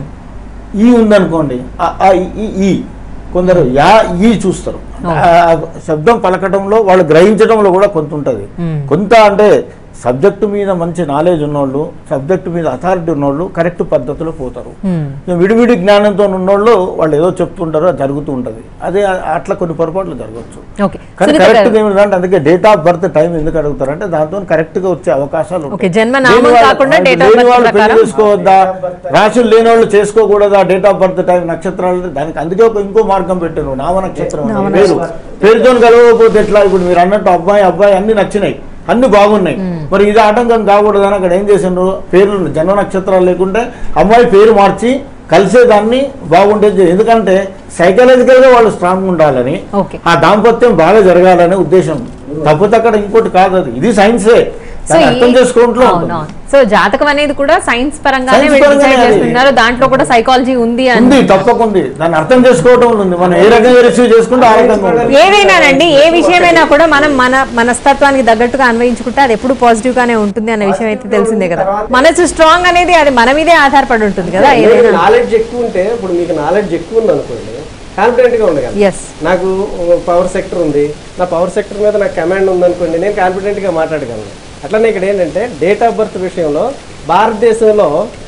ఈ ఉందనుకోండి ఆ, ఆ, ఈ, ఈ, ఈ కొందరు యా ఈ చూస్తారు ఆ, ఆ శబ్దం పలకటంలో వాళ్ళు గ్రహించడంలో కూడా కొంత ఉంటుంది మ్మ్. కొంత అంటే సబ్జెక్టు మీద మంచి నాలెడ్జ్ ఉన్నోళ్ళు సబ్జెక్టు మీద అథారిటీ ఉన్నోళ్ళు కరెక్ట్ పద్ధతిలో పోతారు మ్మ్. ఇక విడివిడి జ్ఞానంతో ఉన్నోళ్ళు వాళ్ళు ఏదో చెప్తుంటారో అది జరుగుతూ ఉంటుంది అదే ఆ- అట్లా కొన్ని పొరపాట్లు జరగవచ్చు ఓకే కానీ సునీత కరెక్ట్ గారు, ఏమిటంటే అందుకే డేట్ ఆఫ్ బర్త్ టైం ఎందుకు అడుగుతారంటే దాంతో కరెక్ట్ గా వచ్చే అవకాశాలు ఉంటాయి. ఓకే, జన్మ నామం లేని వాళ్ళు- కాకుండా date of లేని birth వాళ్ళు పెళ్లి ప్రకారం? చేసుకోవద్దా రాశులు లేని వాళ్ళు చేసుకోకూడదా డేట్ ఆఫ్ బర్త్ టైం నక్షత్రాలు దానికి అందుకే ఒక ఇంకో మార్గం పెట్టారు నామ నక్షత్రం అని పేరు పేరుతో కలవకపోతే ఎట్లా ఇప్పుడు మీరు అన్నట్టు అబ్బాయి అబ్బాయి అన్ని నచ్చినాయి అన్ని బాగున్నాయి మరి ఇది ఆటంకం కాకూడదని అక్కడ ఏం చేసిండ్రు పేర్లు జన్మ నక్షత్రాలు లేకుంటే అమ్మాయి పేరు మార్చి కలిసేదాన్ని బాగుండేది ఎందుకంటే సైకలాజికల్ గా వాళ్ళు స్ట్రాంగ్ ఉండాలని ఓకే ఆ దాంపత్యం బాగా జరగాలనే ఉద్దేశం తప్పితే అక్కడ ఇంకోటి కాదు అది ఇది సైన్సే సో దాన్ని ఈ- అర్థం చేసుకోవట్లో అవునవును. సో జాతకం అనేది కూడా సైన్స్ పరంగానే Science వీళ్ళు పరంగానే డిసైడ్ అది. చేస్తున్నారు దాంట్లో కూడా సైకాలజీ ఉంది అని ఉంది తప్పకుంది దాన్ని అర్థం చేసుకోవటం ఉంది మనం ఏ రకంగా రిసీవ్ చేసుకుంటే ఆ రకంగా ఉంటుంది ఏదైనానండి ఏ విషయమైనా కూడా మనం మన మనస్తత్వానికి తగ్గట్టుగా అన్వయించుకుంటే అది ఎప్పుడు పాజిటివ్ గానే ఉంటుంది అన్న విషయం అయితే తెలిసిందే కదా మనసు స్ట్రాంగ్ అనేది అది మన మీదే ఆధారపడి ఉంటుంది కదా ఏదైనా నాలెడ్జ్ ఎక్కువ ఉంటే ఇప్పుడు మీకు నాలెడ్జ్ ఎక్కువ ఉంది అనుకోండి కాన్ఫిడెంట్ గా ఉండగలను ఎస్ నాకు పవర్ సెక్టర్ ఉంది నా పవర్ సెక్టర్ మీద నాకు కమాండ్ ఉందనుకోండి నేను కాన్ఫిడెంట్గా మాట్లాడగలను అట్లనే ఇక్కడ ఏంటంటే డేట్ ఆఫ్ బర్త్ విషయంలో భారతదేశంలో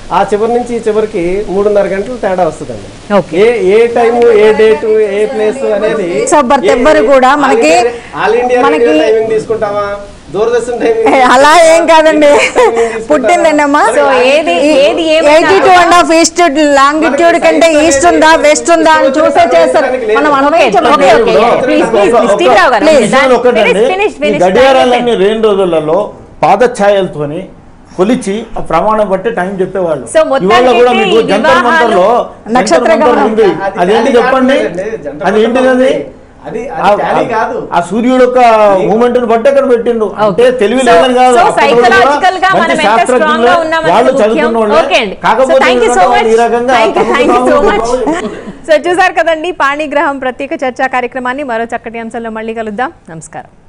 ఆ చివరి నుంచి ఈ చివరికి మూడున్నర గంటలు తేడా వస్తుందండి Okay. ఏ ఏ టైము ఏ డేటు ఏ ప్లేస్ అనేది Dates of birth ఎవ్వరు కూడా మనకి- ఆల్ ఇండియా మనకి- టైమింగ్ తీసుకుంటామా దూరదర్శన్ టైమింగ్ ఏ, అలా ఏం కాదండి పుట్టిందండమ్మా సో ఏది ఏది ఏమైనా eighty two and half east longitude కంటే ఈస్ట్ ఉందా వెస్ట్ ఉందా అని చూసే చేస్తారు మనం అనుభవించము okay, okay. Please, please, please, Srirao గారు, ఒక please. విషయం ఒకటండి Finish, finish, ఈ finish. గడియారాలన్నీ రెండు రోజులలో పాదఛాయలతోని కొలిచి ఆ ప్రమాణం బట్టి టైం చెప్పేవాళ్ళు సో మొత్తానికి ఇవాళ కూడా అయితే మీకు ఈ జంతర్ మంతర్లో వివాహాలు- జంతర్ నక్షత్ర మంతర్ గమనం. ఉంది అదేంటి చెప్పండి అది ఏంటిది అది అది ఆ- అది tally కాదు ఆ సూర్యుడు యొక్క మూమెంట్ ని బట్టి అక్కడ పెట్టిండు అంటే తెలివి సో- లేదని కాదు సో అప్పటి రోజుల్లో psychological గా మంచి మనం ఎంత శాస్త్రజ్ఞులు, strong గా ఉన్నామనేది వాళ్ళు ముఖ్యం. చదువుకున్న వాళ్ళే. ఓకే అండి. కాకపోతే సో thank you so ఏంటంటే much. ఈ రకంగా Thank you, thank you so తమకు much. తాము సో చూసారు కదండి పాణిగ్రహం ప్రత్యేక చర్చా కార్యక్రమాన్ని మరో చక్కటి అంశంలో మళ్ళీ కలుద్దాం నమస్కారం